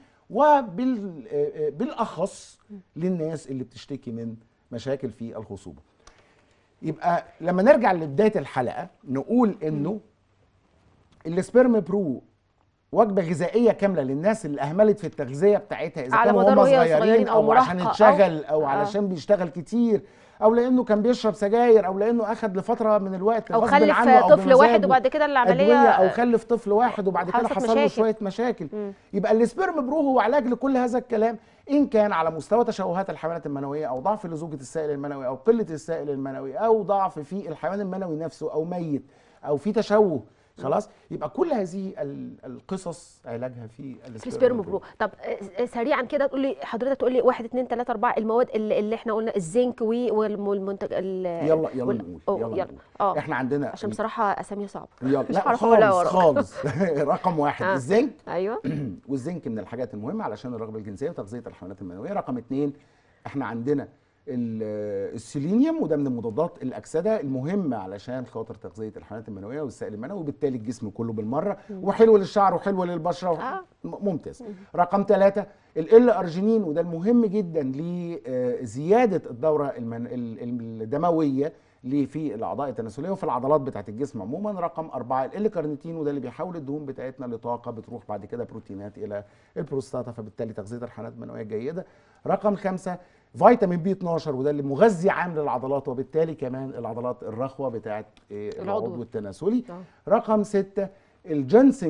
وبالاخص للناس اللي بتشتكي من مشاكل في الخصوبه يبقى لما نرجع لبدايه الحلقه نقول انه السبرم برو وجبه غذائيه كامله للناس اللي اهملت في التغذيه بتاعتها اذا على كانوا مدار هم وهي صغيرين صغيرين أو او عشان مراهقة أو- اتشغل او آه. علشان بيشتغل كتير او لانه كان بيشرب سجاير او لانه اخد لفتره من الوقت او غصب خلف عنه أو طفل واحد بمزاجه وبعد كده العمليه أدوية او خلف طفل واحد وبعد كده وحصلت حصل له مشاكل. شويه مشاكل مم. يبقى السبرم برو هو علاج لكل هذا الكلام ان كان على مستوى تشوهات الحيوانات المنويه او ضعف لزوجه السائل المنوي او قله السائل المنوي او ضعف في الحيوان المنوي نفسه او ميت او في تشوه خلاص يبقى كل هذه ال- القصص علاجها في في سبيرم برو طب آه، سريعا كده تقول لي حضرتك تقول لي 1 2 3 4 المواد اللي, اللي احنا قلنا الزنك وي- والم- والمنتج ال- يلا يلا وال- نقول أوه، يلا, يلا نقول اه احنا عندنا عشان بصراحه اسامي صعبه يلا مش لا هعرف أقولها خالص وراك. خالص رقم واحد آه. الزنك ايوه والزنك من الحاجات المهمه علشان الرغبه الجنسيه وتغذيه الحيوانات المنويه رقم اتنين احنا عندنا ال- السيلينيوم وده من المضادات الاكسده المهمه علشان خاطر تغذيه الحيوانات المنويه والسائل المنوي وبالتالي الجسم كله بالمره وحلو للشعر وحلو للبشره آه. م- ممتاز رقم ثلاثة ال ارجينين وده المهم جدا لزياده الدوره المن... ال- الدمويه اللي في الاعضاء التناسليه وفي العضلات بتاعت الجسم عموما رقم أربعة ال كارنيتين وده اللي بيحول الدهون بتاعتنا لطاقه بتروح بعد كده بروتينات الى البروستاتا فبالتالي تغذيه الحيوانات المنويه جيده رقم خمسة فيتامين بي 12 وده اللي مغذي عام للعضلات وبالتالي كمان العضلات الرخوه بتاعت إيه، العضو. العضو التناسلي آه. رقم ستة الجنسنج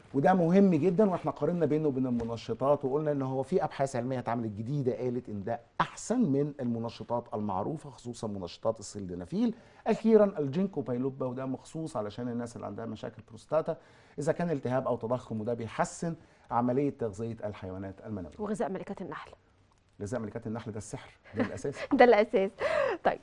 وده مهم جدا واحنا قارنا بينه وبين المنشطات وقلنا ان هو في ابحاث علميه اتعملت جديده قالت ان ده احسن من المنشطات المعروفه خصوصا منشطات السلدنافيل اخيرا الجينكو بايلوبا وده مخصوص علشان الناس اللي عندها مشاكل بروستاتا اذا كان التهاب او تضخم وده بيحسن عمليه تغذيه الحيوانات المنويه وغذاء ملكات النحل غذاء ملكات النحل ده السحر ده الاساس ده الاساس طيب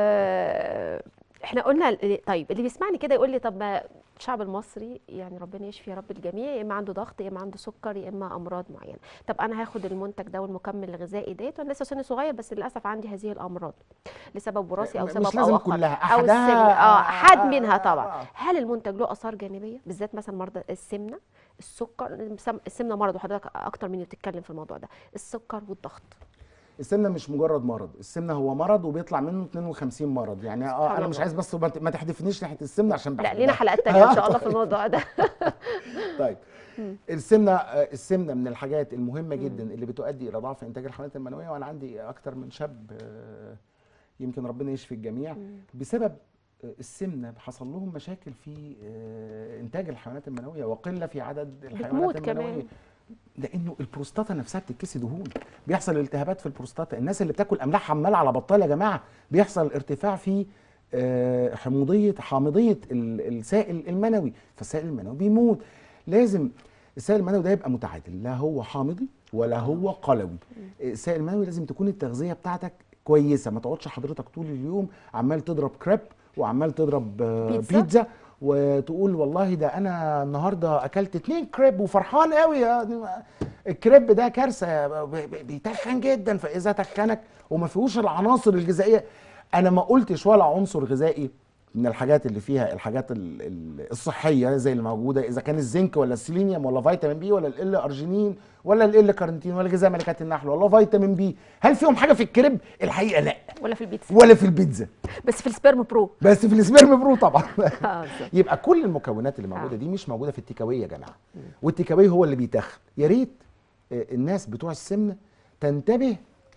آه احنا قلنا طيب اللي بيسمعني كده يقول لي طب ما الشعب المصري يعني ربنا يشفي يا رب الجميع يا اما عنده ضغط يا اما عنده سكر يا اما امراض معينه طب انا هاخد المنتج ده والمكمل الغذائي ديت وانا لسه سني صغير بس للاسف عندي هذه الامراض لسبب وراثي او مش سبب لازم او اخر كلها، او أحدها- السمنه اه حد آه، منها آه، طبعا آه. هل المنتج له اثار جانبيه بالذات مثلا مرضى السمنه السكر السم- السمنه مرض وحضرتك اكتر مني بتتكلم في الموضوع ده السكر والضغط السمنه مش مجرد مرض السمنه هو مرض وبيطلع منه 52 مرض السمنه اه سبحان انا مش الله. عايز بس ما ت- ما تحدفنيش ناحيه السمنه عشان لا بحبها. لينا حلقات تانية ان شاء آه، الله في طيب. الموضوع ده طيب السمنه آه، السمنه من الحاجات المهمه جدا اللي بتؤدي الى ضعف انتاج الحيوانات المنويه وانا عندي اكتر من شاب آه، يمكن ربنا يشفي الجميع بسبب آه، السمنه حصل لهم مشاكل في آه، انتاج الحيوانات المنويه وقله في عدد الحيوانات بتموت المنويه كمان. لانه البروستاتا نفسها بتتكسي دهون بيحصل التهابات في البروستاتا الناس اللي بتاكل املاح عمال على بطال يا جماعه بيحصل ارتفاع في آه، حموضيه حامضيه ال- السائل المنوي فالسائل المنوي بيموت لازم السائل المنوي ده يبقى متعادل لا هو حامضي ولا هو قلوي السائل المنوي لازم تكون التغذيه بتاعتك كويسه ما تقعدش حضرتك طول اليوم عمال تضرب كريب وعمال تضرب آه، بيتزا. بيتزا وتقول والله ده انا النهارده اكلت اتنين كريب وفرحان قوي يا الكريب ده كارثه ب- ب- بيتخن جدا فاذا تخنك وما فيهوش العناصر الغذائيه انا ما قلتش ولا عنصر غذائي من الحاجات اللي فيها الحاجات ال- ال- الصحيه زي اللي موجوده اذا كان الزنك ولا السيلينيوم ولا فيتامين بي ولا ال ارجينين ولا ال كارنتين ولا غذاء ملكات النحل ولا فيتامين بي هل فيهم حاجه في الكريب الحقيقه لا ولا في البيتزا ولا في البيتزا بس في السبيرم برو بس في السبيرم برو طبعا آه، بالظبط. يبقى كل المكونات اللي موجوده آه. دي مش موجوده في التيكاوي يا جماعه والتيكاوي هو اللي بيتخن يا ريت آه، الناس بتوع السمنه تنتبه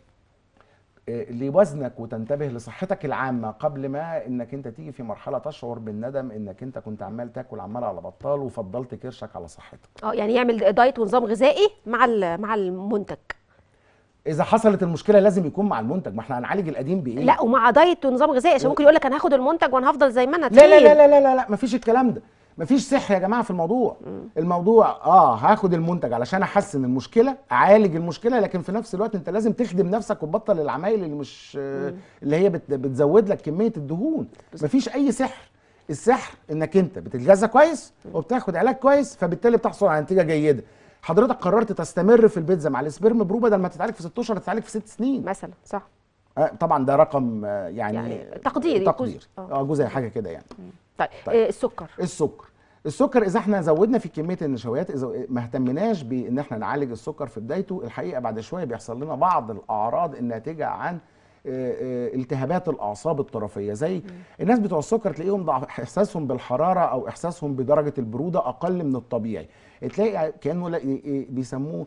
آه، لوزنك وتنتبه لصحتك العامه قبل ما انك انت تيجي في مرحله تشعر بالندم انك انت كنت عمال تاكل عمال على بطال وفضلت كرشك على صحتك اه يعني يعمل دايت ونظام غذائي مع ال- مع المنتج اذا حصلت المشكله لازم يكون مع المنتج ما احنا هنعالج القديم بايه لا ومع دايت ونظام غذائي عشان ممكن يقول لك انا هاخد المنتج وانا هفضل زي ما انا لا لا تقيل. لا لا لا لا, لا مفيش الكلام ده مفيش سحر يا جماعه في الموضوع الموضوع اه هاخد المنتج علشان احسن المشكله اعالج المشكله لكن في نفس الوقت انت لازم تخدم نفسك وتبطل العمايل اللي مش آه اللي هي بت بتزود لك كميه الدهون مفيش اي سحر السحر انك انت بتتغذى كويس وبتاخد علاج كويس فبالتالي بتحصل على نتيجه جيده حضرتك قررت تستمر في البيتزا مع السبرم برو بدل ما تتعالج في 6 اشهر تتعالج في 6 سنين مثلا صح آه طبعا ده رقم آه يعني, يعني تقديري، تقدير جزء. آه. اه جزء حاجه كده يعني طيب, طيب. آه السكر السكر السكر اذا احنا زودنا في كميه النشويات اذا ما اهتمناش بان احنا نعالج السكر في بدايته الحقيقه بعد شويه بيحصل لنا بعض الاعراض الناتجه عن آه، آه، التهابات الاعصاب الطرفيه زي الناس بتوع السكر تلاقيهم ضعف احساسهم بالحراره او احساسهم بدرجه البروده اقل من الطبيعي تلاقي كانه لا- إيه- إيه بيسموه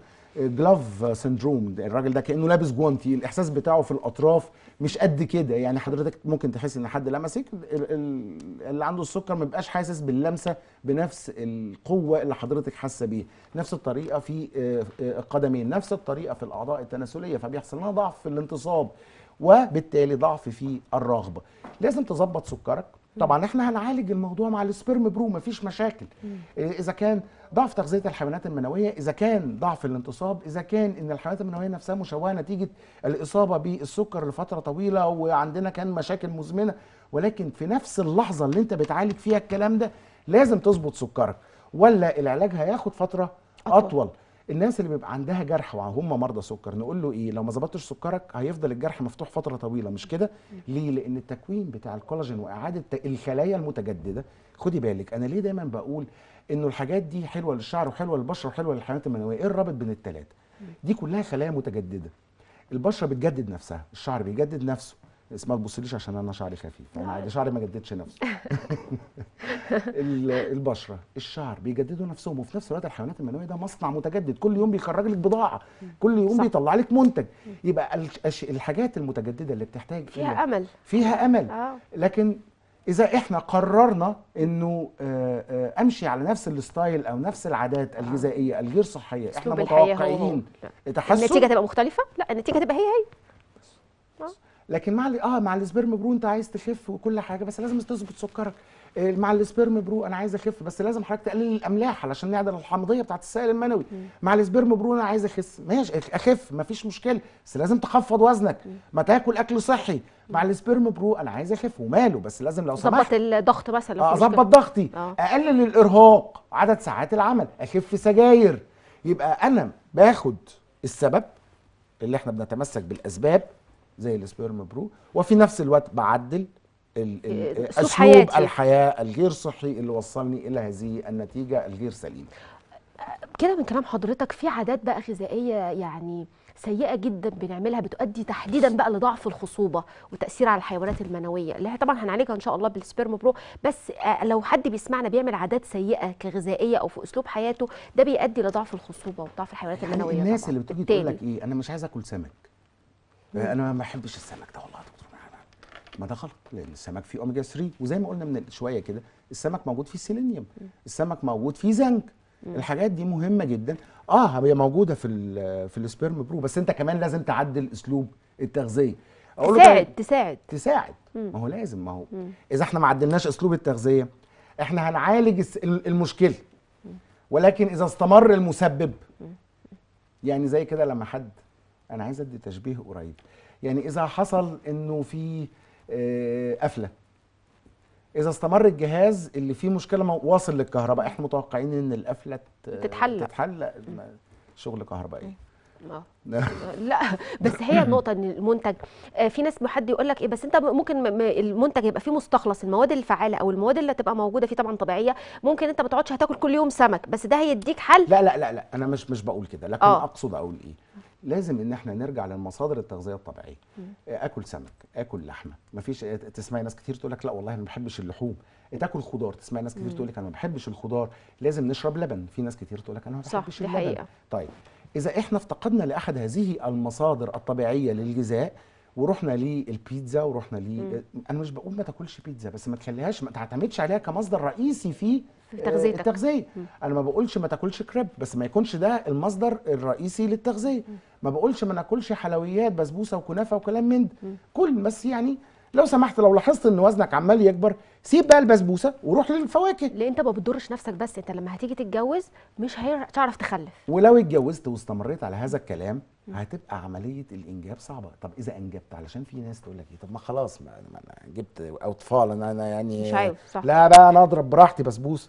جلاف سندروم الراجل ده كانه لابس جوانتي الاحساس بتاعه في الاطراف مش قد كده يعني حضرتك ممكن تحس ان حد لمسك ال- ال- اللي عنده السكر ما بيبقاش حاسس باللمسه بنفس القوه اللي حضرتك حاسه بيها نفس الطريقه في آه، آه، القدمين نفس الطريقه في الاعضاء التناسليه فبيحصل لنا ضعف في الانتصاب وبالتالي ضعف في الرغبه لازم تظبط سكرك طبعا احنا هنعالج الموضوع مع السبرم برو مفيش مشاكل إيه، اذا كان ضعف تغذيه الحيوانات المنويه اذا كان ضعف الانتصاب اذا كان ان الحيوانات المنويه نفسها مشوهه نتيجه الاصابه بالسكر لفتره طويله وعندنا كان مشاكل مزمنه ولكن في نفس اللحظه اللي انت بتعالج فيها الكلام ده لازم تظبط سكرك ولا العلاج هياخد فتره أطول. اطول, أطول. الناس اللي بيبقى عندها جرح وهم مرضى سكر نقول له ايه لو ما ظبطتش سكرك هيفضل الجرح مفتوح فتره طويله مش كده ليه لان التكوين بتاع الكولاجين واعاده ت- الخلايا المتجدده خدي بالك انا ليه دايما بقول انه الحاجات دي حلوه للشعر وحلوه للبشره وحلوه للحيوانات المنويه ايه الرابط بين الثلاثه دي كلها خلايا متجدده البشره بتجدد نفسها الشعر بيجدد نفسه اسمها تبصليش عشان انا شعري خفيف انا عادي شعري ما جددش نفسه ال- البشره الشعر بيجددوا نفسهم وفي نفس الوقت الحيوانات المنويه ده مصنع متجدد كل يوم بيخرج لك بضاعه كل يوم صح. بيطلع لك منتج يبقى الش- الش- الحاجات المتجدده اللي بتحتاج فيها إلى- امل فيها امل اه لكن اذا احنا قررنا انه آه، آه، امشي على نفس الستايل او نفس العادات الغذائيه الغير صحيه احنا أسلوب الحياة هو هو. متوقعين لا. تحسن النتيجه تبقى مختلفه لا النتيجه تبقى هي هي لكن مع ال- اه مع السبيرم برو انت عايز تخف وكل حاجه بس لازم تظبط سكرك آه، مع السبيرم برو انا عايز اخف بس لازم حضرتك تقلل الاملاح علشان نعدل الحامضيه بتاعت السائل المنوي مع السبيرم برو انا عايز اخس ماشي أخ- اخف مفيش مشكله بس لازم تخفض وزنك ما تاكل اكل صحي مع السبيرم برو انا عايز اخف وماله بس لازم لو ظبط سمحت الضغط مثلا لو في اظبط مشكلة. ضغطي آه. اقلل الارهاق عدد ساعات العمل اخف سجاير يبقى انا باخد السبب اللي احنا بنتمسك بالاسباب زي السبيرم برو وفي نفس الوقت بعدل ال- ال- أسلوب اسلوب حياتي. الحياه الغير صحي اللي وصلني الى هذه النتيجه الغير سليمه كده من كلام حضرتك في عادات بقى غذائيه يعني سيئه جدا بنعملها بتؤدي تحديدا بقى لضعف الخصوبه وتاثير على الحيوانات المنويه اللي هي طبعا هنعالجها ان شاء الله بالسبيرم برو بس آه، لو حد بيسمعنا بيعمل عادات سيئه كغذائيه او في اسلوب حياته ده بيؤدي لضعف الخصوبه وضعف الحيوانات يعني المنويه الناس طبعاً. اللي بتيجي تقول لك بالتالي. ايه انا مش عايز اكل سمك انا ما بحبش السمك ده والله يا دكتور ما ده غلط لان السمك فيه اوميجا 3 وزي ما قلنا من شويه كده السمك موجود فيه سيلينيوم السمك موجود فيه زنك الحاجات دي مهمه جدا اه هي موجوده في ال في السبيرم برو بس انت كمان لازم تعدل اسلوب التغذيه أقول له تساعد طيب تساعد تساعد ما هو لازم ما هو اذا احنا ما عدلناش اسلوب التغذيه احنا هنعالج الس- ال- المشكله ولكن اذا استمر المسبب يعني زي كده لما حد انا عايز ادي تشبيه قريب يعني اذا حصل انه في آه، قفله اذا استمر الجهاز اللي فيه مشكله مو- واصل للكهرباء احنا متوقعين ان القفله ت- تتحل. تتحل لا، ما- شغل كهربائي آه. لا بس هي النقطه ان المنتج آه، في ناس حد يقول لك ايه بس انت ممكن م- م- المنتج يبقى فيه مستخلص المواد الفعاله او المواد اللي تبقى موجوده فيه طبعا طبيعيه ممكن انت ما تقعدش هتاكل كل يوم سمك بس ده هيديك حل لا لا لا لا انا مش مش بقول كده لكن آه. اقصد اقول ايه لازم ان احنا نرجع للمصادر التغذيه الطبيعيه اكل سمك اكل لحمه مفيش تسمعي ناس كتير تقول لك لا والله انا ما بحبش اللحوم تاكل خضار تسمعي ناس كتير تقول لك انا ما بحبش الخضار لازم نشرب لبن في ناس كتير تقول لك انا ما صح، بحبش دي اللبن حقيقة. طيب اذا احنا افتقدنا لاحد هذه المصادر الطبيعيه للغذاء ورحنا للبيتزا ورحنا ل انا مش بقول ما تاكلش بيتزا بس ما تخليهاش ما تعتمدش عليها كمصدر رئيسي في في تغذيتك. آه، التغذيه انا ما بقولش ما تاكلش كريب بس ما يكونش ده المصدر الرئيسي للتغذيه ما بقولش ما ناكلش حلويات بسبوسه وكنافه وكلام من ده كل بس يعني لو سمحت لو لاحظت ان وزنك عمال يكبر سيب بقى البسبوسه وروح للفواكه لان انت ما بتضرش نفسك بس انت لما هتيجي تتجوز مش هتعرف تخلف ولو اتجوزت واستمريت على هذا الكلام هتبقى عمليه الانجاب صعبه طب اذا انجبت علشان في ناس تقول لك ايه طب ما خلاص ما ما انا جبت اطفال انا انا يعني مش عايز، صح. لا بقى انا اضرب براحتي بسبوسه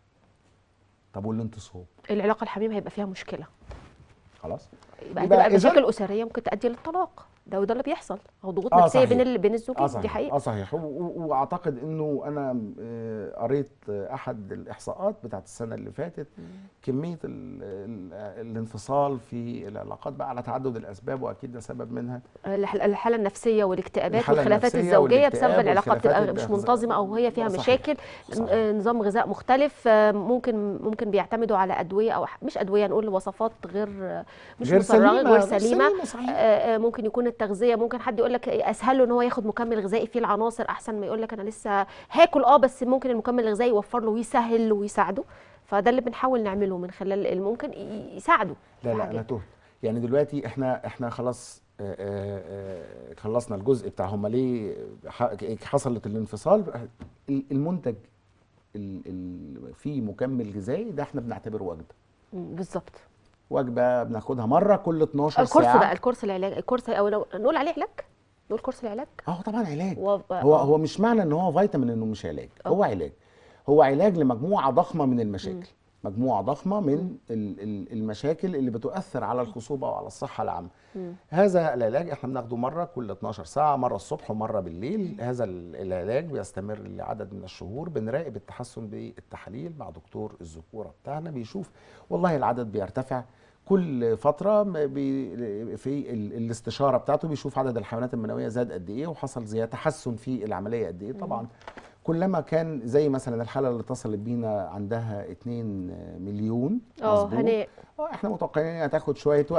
طب والانتصاب العلاقه الحميمه هيبقى فيها مشكله خلاص يبقى يبقى هتبقى إذا- مشاكل اسريه ممكن تؤدي للطلاق ده وده اللي بيحصل او ضغوط آه، نفسيه صحيح. بين ال... بين الزوجين اه دي صحيح حقيقه اه صحيح و- و- واعتقد انه انا آه، قريت آه، احد الاحصاءات بتاعت السنه اللي فاتت كميه ال ال الانفصال في العلاقات بقى على تعدد الاسباب واكيد ده سبب منها الح- الحاله النفسيه والاكتئابات الحالة والخلافات النفسية الزوجيه والاكتئاب بسبب العلاقه والخلافات بتبقى مش الغذائية. منتظمه او هي فيها آه، صحيح. مشاكل صحيح. آه، نظام غذاء مختلف آه، ممكن ممكن بيعتمدوا على ادويه او ح- مش ادويه نقول وصفات غير مش غير مصرغه سليمة، غير غير سليمه سليمة، صحيح. آه، آه، ممكن يكون التغذيه ممكن حد يقول لك اسهل له ان هو ياخد مكمل غذائي فيه العناصر احسن ما يقول لك انا لسه هاكل اه بس ممكن المكمل الغذائي يوفر له ويسهل له ويساعده فده اللي بنحاول نعمله من خلال ال- ممكن ي- يساعده لا في لا حاجات. انا تهت يعني دلوقتي احنا احنا خلاص آه، آه، آه، خلصنا الجزء بتاع هم ليه ح- حصلت الانفصال المنتج ال- ال- فيه مكمل غذائي ده احنا بنعتبره وجبه مم، بالظبط وجبه بناخدها مره كل 12 الكورس ساعه بقى الكورس العلاج الكورس او لو- نقول عليه علاج نقول كورس العلاج اه طبعا علاج و- هو آه. هو مش معنى ان هو فيتامين انه مش علاج آه. هو علاج هو علاج لمجموعه ضخمه من المشاكل مجموعه ضخمه من ال- ال- المشاكل اللي بتؤثر على الخصوبه وعلى الصحه العامه هذا العلاج احنا بناخده مره كل 12 ساعه مره الصبح ومره بالليل هذا ال- العلاج بيستمر لعدد من الشهور بنراقب التحسن بالتحاليل مع دكتور الذكوره بتاعنا بيشوف والله العدد بيرتفع كل فتره م- بي في ال- الاستشاره بتاعته بيشوف عدد الحيوانات المنويه زاد قد ايه وحصل زياده تحسن في العمليه قد ايه طبعا كلما كان زي مثلا الحاله اللي اتصلت بينا عندها 2 مليون اه مظبوط. هناء اه احنا متوقعين انها تاخد شويه وقت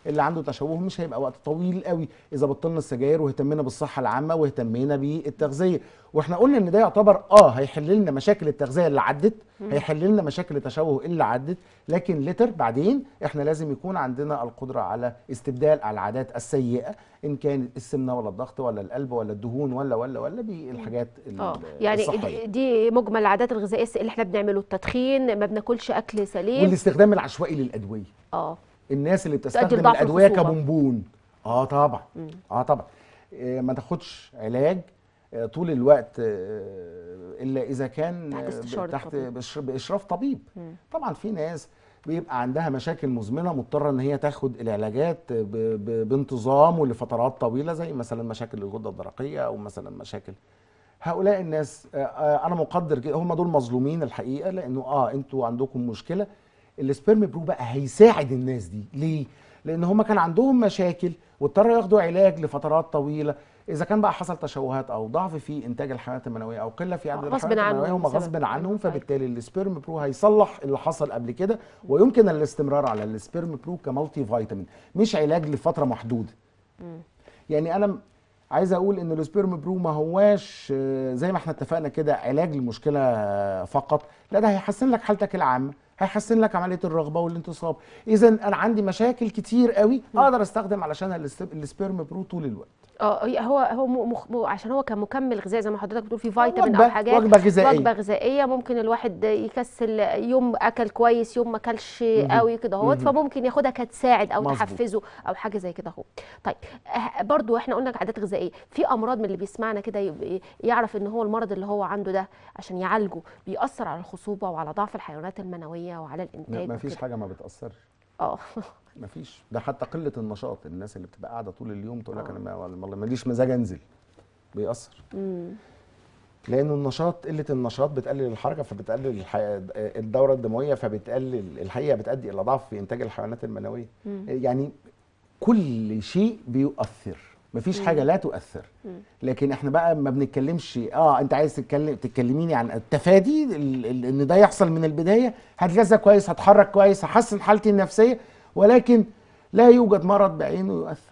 اللي عنده تشوه مش هيبقى وقت طويل قوي اذا بطلنا السجاير واهتمينا بالصحه العامه واهتمينا بالتغذيه واحنا قلنا ان ده يعتبر اه هيحل لنا مشاكل التغذيه اللي عدت هيحل لنا مشاكل التشوه اللي عدت لكن لتر بعدين احنا لازم يكون عندنا القدره على استبدال العادات السيئه ان كانت السمنه ولا الضغط ولا القلب ولا الدهون ولا ولا ولا بالحاجات ال- اه يعني الصحيه دي- دي مجمل العادات الغذائيه اللي احنا بنعمله التدخين ما بناكلش اكل سليم والاستخدام العشوائي للادويه اه الناس اللي تؤدي بتستخدم لضعف الادويه الخصوبة. كبونبون اه طبعا اه طبعا إيه ما تاخدش علاج آه، طول الوقت آه، الا اذا كان تحت آه، استشارة تحت طبيب. بإش- باشراف طبيب مم. طبعا في ناس بيبقى عندها مشاكل مزمنه مضطره ان هي تاخد العلاجات ب- ب- بانتظام ولفترات طويله زي مثلا مشاكل الغده الدرقيه او مثلا مشاكل هؤلاء الناس آه، آه، انا مقدر كده هم دول مظلومين الحقيقه لانه اه انتوا عندكم مشكله السبيرم برو بقى هيساعد الناس دي ليه لان هم كان عندهم مشاكل واضطروا ياخدوا علاج لفترات طويله اذا كان بقى حصل تشوهات او ضعف في انتاج الحيوانات المنويه او قله في عدد غصب الحيوانات عنهم المنويه هم بسبب- غصب عنهم أيوة. فبالتالي السبيرم برو هيصلح اللي حصل قبل كده ويمكن الاستمرار على السبيرم برو كمالتي فيتامين مش علاج لفتره محدوده يعني انا م- عايز اقول ان السبيرم برو ما هواش آه، زي ما احنا اتفقنا كده علاج للمشكله آه، فقط لا ده هيحسن لك حالتك العامه هيحسن لك عمليه الرغبه والانتصاب اذا انا عندي مشاكل كتير قوي اقدر استخدم علشان الست- السبيرم برو طول الوقت اه هي- هو هو م- مخ- م- عشان هو كمكمل غذائي زي ما حضرتك بتقول في فيتامين وجبة- او حاجات وجبة غذائية. وجبه غذائيه ممكن الواحد يكسل يوم اكل كويس يوم ما اكلش قوي كده اهوت فممكن ياخدها كتساعد او مظبوط. تحفزه او حاجه زي كده اهو طيب آه، برضو احنا قلنا عادات غذائيه في امراض من اللي بيسمعنا كده يبقى يعرف ان هو المرض اللي هو عنده ده عشان يعالجه بيأثر على الخصوبه وعلى ضعف الحيوانات المنويه وعلى الانتاج ما فيش وكده. حاجه ما بتاثرش اه ما فيش ده حتى قله النشاط الناس اللي بتبقى قاعده طول اليوم تقول لك انا ما- والله ماليش مزاج انزل بيأثر مم. لانه النشاط قله النشاط بتقلل الحركه فبتقلل الحي... الدوره الدمويه فبتقلل الحقيقه بتؤدي الى ضعف في انتاج الحيوانات المنويه يعني كل شيء بيؤثر مفيش حاجه لا تؤثر لكن احنا بقى ما بنتكلمش اه انت عايز تتكلم تكلميني عن التفادي ال- ال- ان ده يحصل من البدايه هتغذى كويس هتحرك كويس هحسن حالتي النفسيه ولكن لا يوجد مرض بعينه يؤثر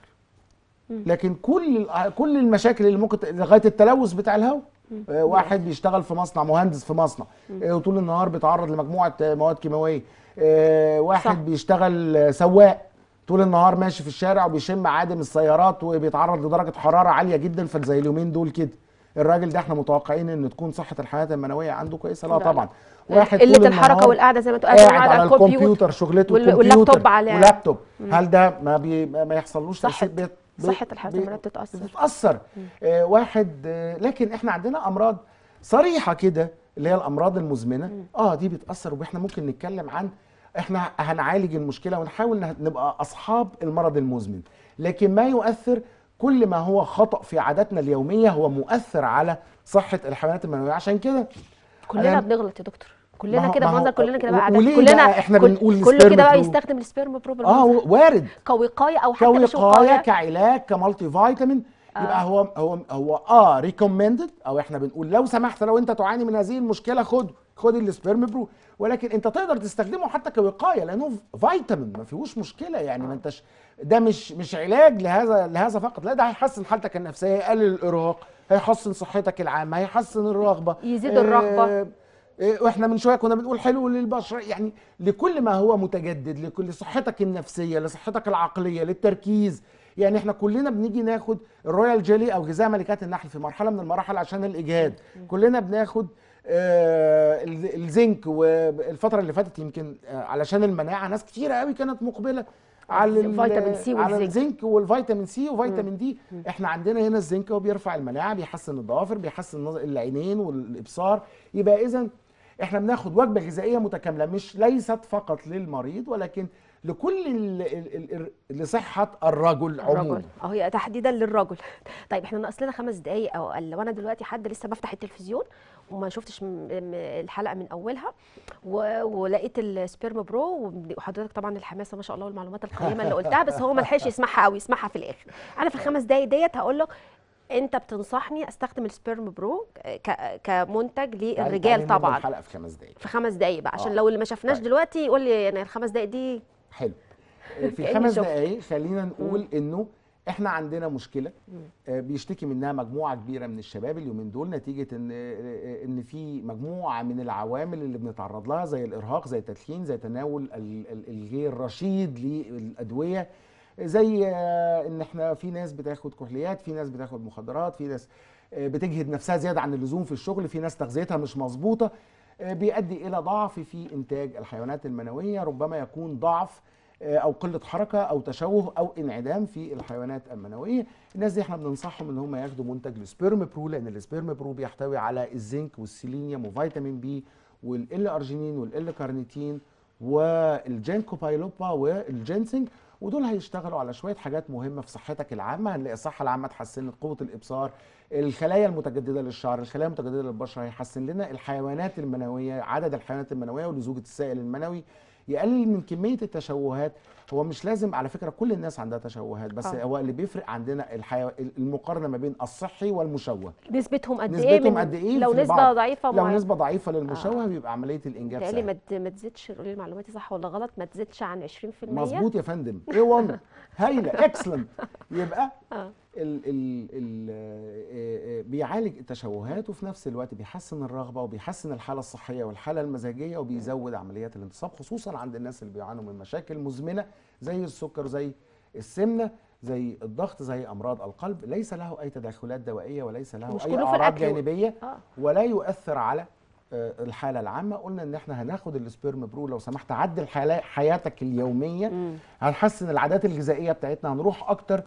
لكن كل كل المشاكل اللي ممكن ت- لغايه التلوث بتاع الهواء آه، واحد بيشتغل في مصنع مهندس في مصنع آه، وطول النهار بيتعرض لمجموعه آه، مواد كيماويه آه، واحد صح. بيشتغل آه، سواق طول النهار ماشي في الشارع وبيشم عادم السيارات وبيتعرض لدرجه حراره عاليه جدا فزي اليومين دول كده الراجل ده احنا متوقعين ان تكون صحه الحياه المنويه عنده كويسه لا لا، لا. طبعا واحد قله طول الحركه النهار والقعده زي ما تقول قاعد على الكمبيوتر شغلته وال- الكمبيوتر واللابتوب على- ولابتوب هل ده ما بي ما يحصلوش صحة- تأثير بيت- بي- صحة الحياة بي- المنوية بتتأثر. بتتأثر آه واحد آه لكن احنا عندنا أمراض صريحة كده اللي هي الأمراض المزمنة اه دي بتأثر واحنا ممكن نتكلم عن احنا هنعالج المشكلة ونحاول نه- نبقى أصحاب المرض المزمن لكن ما يؤثر كل ما هو خطأ في عاداتنا اليومية هو مؤثر على صحة الحيوانات المنوية عشان كده كلنا أنا- بنغلط يا دكتور ما كلنا هو- كده ما هو- بنظر كلنا كده و- بقى عادات وليه كلنا بقى إحنا كل- بنقول كله السبيرم كده بقى برو؟ يستخدم السبيرم برو اه بالمنظر وارد كوقايه او حتى مش كوقايه وقايه كعلاج كمالتي فيتامين يبقى هو هو هو اه ريكومندد او احنا بنقول لو سمحت لو انت تعاني من هذه المشكله خد خد السبيرم برو ولكن انت تقدر تستخدمه حتى كوقايه لانه فيتامين ما فيهوش مشكله يعني ما انتش ده مش مش علاج لهذا لهذا فقط لا ده هيحسن حالتك النفسيه يقلل الارهاق هيحسن صحتك العامه هيحسن الرغبه يزيد الرغبة. آه، إيه، واحنا من شويه كنا بنقول حلو للبشره يعني لكل ما هو متجدد لكل صحتك النفسيه لصحتك العقليه للتركيز يعني احنا كلنا بنيجي ناخد الرويال جيلي او غذاء ملكات النحل في مرحله من المراحل عشان الاجهاد كلنا بناخد آه ال- الزنك والفتره اللي فاتت يمكن آه علشان المناعه ناس كتيره قوي كانت مقبله على ال- فيتامين سي على والزنك. الزنك والفيتامين سي وفيتامين دي احنا عندنا هنا الزنك هو بيرفع المناعه بيحسن الضوافر بيحسن نظ- العينين والابصار يبقى اذا احنا بناخد وجبه غذائيه متكامله مش ليست فقط للمريض ولكن لكل ال ال ال لصحه الرجل عموما الرجل اه هي تحديدا للرجل طيب احنا ناقص لنا خمس دقايق او اقل وانا دلوقتي حد لسه بفتح التلفزيون وما شفتش م- م- الحلقه من اولها و... ولقيت السبيرم برو وحضرتك طبعا الحماسه ما شاء الله والمعلومات القيمه اللي قلتها بس هو ما لحقش يسمعها قوي يسمعها في الاخر انا في الخمس دقايق ديت هقول له انت بتنصحني استخدم السبيرم برو ك... كمنتج تعالي- تعالي للرجال نبدأ طبعا الحلقه في خمس دقائق في خمس دقايق بقى عشان آه. لو اللي ما شافناش طيب. دلوقتي يقول لي يعني الخمس دقايق دي حلو في كأني خمس شفت. دقائق خلينا نقول انه احنا عندنا مشكله آه، بيشتكي منها مجموعه كبيره من الشباب اليومين دول نتيجه ان آه، ان في مجموعه من العوامل اللي بنتعرض لها زي الارهاق زي التدخين زي تناول ال- ال- الغير رشيد للادويه زي آه، ان احنا في ناس بتاخد كحوليات في ناس بتاخد مخدرات في ناس آه، بتجهد نفسها زياده عن اللزوم في الشغل في ناس تغذيتها مش مظبوطه آه، بيؤدي الى ضعف في انتاج الحيوانات المنويه ربما يكون ضعف آه، او قله حركه او تشوه او انعدام في الحيوانات المنويه الناس دي احنا بننصحهم ان هم ياخدوا منتج السبيرم برو لان السبيرم برو بيحتوي على الزنك والسيلينيوم وفيتامين بي والال ارجينين والال كارنيتين والجينكو بايلوبا والجينسينج ودول هيشتغلوا على شويه حاجات مهمه في صحتك العامه هنلاقي الصحه العامه اتحسنت قوه الابصار الخلايا المتجدده للشعر الخلايا المتجدده للبشره هيحسن لنا الحيوانات المنويه عدد الحيوانات المنويه ولزوجه السائل المنوي يقلل من كميه التشوهات هو مش لازم على فكره كل الناس عندها تشوهات بس آه. هو اللي بيفرق عندنا الحيو... المقارنه ما بين الصحي والمشوه نسبتهم قد ايه نسبتهم من- قد ايه لو في نسبه بعض. ضعيفه لو معينة. نسبه ضعيفه للمشوه بيبقى عمليه الانجاب بتهيألي سهله ما ت- ما تزيدش قولي لي معلوماتي صح ولا غلط ما تزيدش عن 20% مظبوط يا فندم ايه 1 هايله اكسلنت يبقى آه. ال ال ال آه، آه، بيعالج التشوهات وفي نفس الوقت بيحسن الرغبه وبيحسن الحاله الصحيه والحاله المزاجيه وبيزود عمليات الانتصاب خصوصا عند الناس اللي بيعانوا من مشاكل مزمنه زي السكر زي السمنه زي الضغط زي امراض القلب ليس له اي تدخلات دوائيه وليس له مش اي كله في اعراض الأكل. جانبيه اه ولا يؤثر على آه، الحاله العامه قلنا ان احنا هناخد السبيرم برو لو سمحت عدل حيلا- حياتك اليوميه مم. هنحسن العادات الغذائيه بتاعتنا هنروح اكتر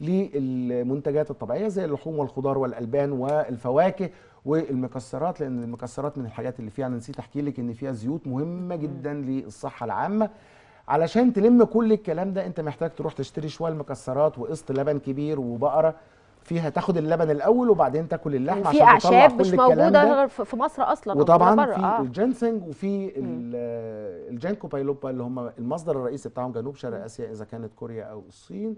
للمنتجات الطبيعيه زي اللحوم والخضار والالبان والفواكه والمكسرات لان المكسرات من الحاجات اللي فيها انا نسيت احكي لك ان فيها زيوت مهمه جدا للصحه العامه علشان تلم كل الكلام ده انت محتاج تروح تشتري شويه المكسرات وقسط لبن كبير وبقره فيها تاخد اللبن الاول وبعدين تاكل اللحم في عشان تطلع اعشاب كل مش الكلام موجوده ده. غير في في مصر اصلا أو وطبعا بره. في آه. الجينسنج وفي ال- الجينكو بايلوبا اللي هم المصدر الرئيسي بتاعهم جنوب شرق اسيا اذا كانت كوريا او الصين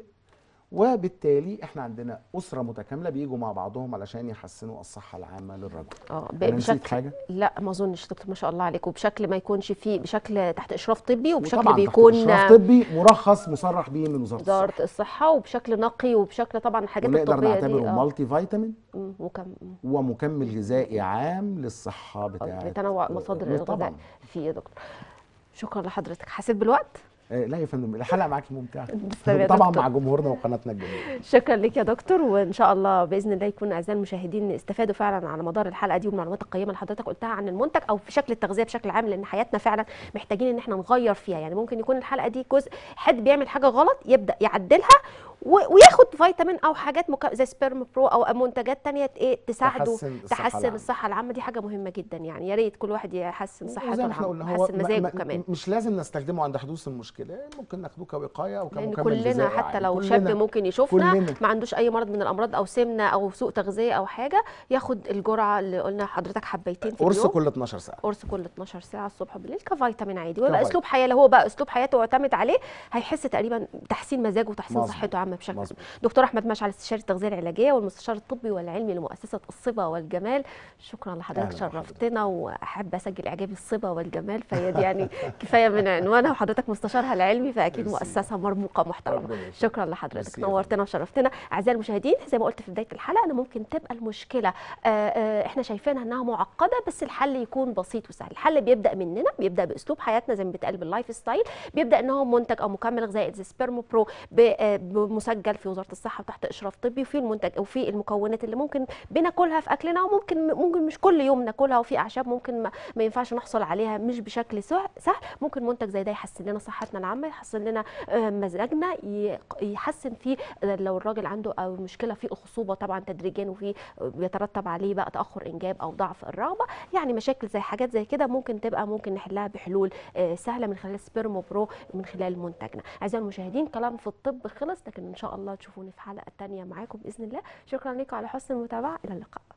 وبالتالي احنا عندنا اسره متكامله بيجوا مع بعضهم علشان يحسنوا الصحه العامه للرجل اه ب- انا نسيت بشكل حاجه لا ما اظنش دكتور ما شاء الله عليك وبشكل ما يكونش فيه بشكل تحت اشراف طبي وبشكل وطبعاً تحت بيكون إشراف طبي مرخص مصرح به من وزاره وزاره الصحه الصحه وبشكل نقي وبشكل طبعا الحاجات ونقدر الطبيه دي نعتبره آه. مالتي فيتامين مم، وكم ومكمل غذائي عام للصحه بتاعت لتنوع مصادر الغذاء طبعا فيه يا دكتور شكرا لحضرتك حسيت بالوقت آه، لا يا فندم الحلقه معاكي ممتعه تسلم يا طبعا دكتور. مع جمهورنا وقناتنا الجميله شكرا لك يا دكتور وان شاء الله باذن الله يكون اعزائي المشاهدين استفادوا فعلا على مدار الحلقه دي والمعلومات القيمه اللي حضرتك قلتها عن المنتج او في شكل التغذيه بشكل عام لان حياتنا فعلا محتاجين ان احنا نغير فيها يعني ممكن يكون الحلقه دي جزء حد بيعمل حاجه غلط يبدا يعدلها و- وياخد فيتامين او حاجات مك... زي سبيرم برو او منتجات تانية ايه تساعده تحسن الصحة تحسن العامة. الصحه العامه دي حاجه مهمه جدا يعني يا ريت كل واحد يحسن صحته وزي ما احنا العامة، قلنا هو يحسن ما- مزاجه ما- كمان مش لازم نستخدمه عند حدوث المشكله ممكن ناخده كوقايه او لان كمكمل كلنا غذائي حتى عادي. لو كلنا. شاب ممكن يشوفنا كلنا. ما عندوش اي مرض من الامراض او سمنه او سوء تغذيه او حاجه ياخد الجرعه اللي قلنا حضرتك حبيتين في قرص اليوم كل 12 ساعه قرص كل 12 ساعه الصبح وبالليل كفيتامين عادي ويبقى كفيتامين. اسلوب حياه لو هو بقى اسلوب حياته واعتمد عليه هيحس تقريبا تحسين مزاجه وتحسين مظبوط. صحته عامه بشكل مظبوط. دكتور احمد مشعل استشاري التغذيه العلاجيه والمستشار الطبي والعلمي لمؤسسه الصبا والجمال شكرا لحضرتك أهلاً بحضرتك. شرفتنا واحب اسجل اعجابي الصبا والجمال فهي دي يعني كفايه من عنوانها وحضرتك مستشارها العلمي فاكيد ميرسي. مؤسسه مرموقه محترمه ربنا يخليك. شكرا لحضرتك ميرسي يا نورتنا وشرفتنا اعزائي المشاهدين زي ما قلت في بدايه الحلقه انا ممكن تبقى المشكله آه، آه، احنا شايفينها انها معقده بس الحل يكون بسيط وسهل الحل بيبدا مننا بيبدا باسلوب حياتنا زي ما بيتقال باللايف ستايل بيبدا ان هو منتج او مكمل غذائي زي سبيرمو برو ب- آه، مسجل في وزاره الصحه وتحت اشراف طبي وفي المنتج وفي المكونات اللي ممكن بناكلها في اكلنا وممكن ممكن مش كل يوم ناكلها وفي اعشاب ممكن ما, ما ينفعش نحصل عليها مش بشكل سه- سهل ممكن منتج زي ده يحسن لنا صحتنا العامه يحسن لنا آه، مزاجنا ي- يحسن فيه آه، لو الراجل عنده او مشكله في الخصوبه طبعا تدريجيا وفي آه، بيترتب عليه بقى تاخر انجاب او ضعف الرغبه يعني مشاكل زي حاجات زي كده ممكن تبقى ممكن نحلها بحلول آه، سهله من خلال سبيرمو برو من خلال منتجنا اعزائي المشاهدين كلام في الطب خلص لكن ان شاء الله تشوفوني في حلقه تانية معاكم باذن الله شكرا لكم على حسن المتابعه الى اللقاء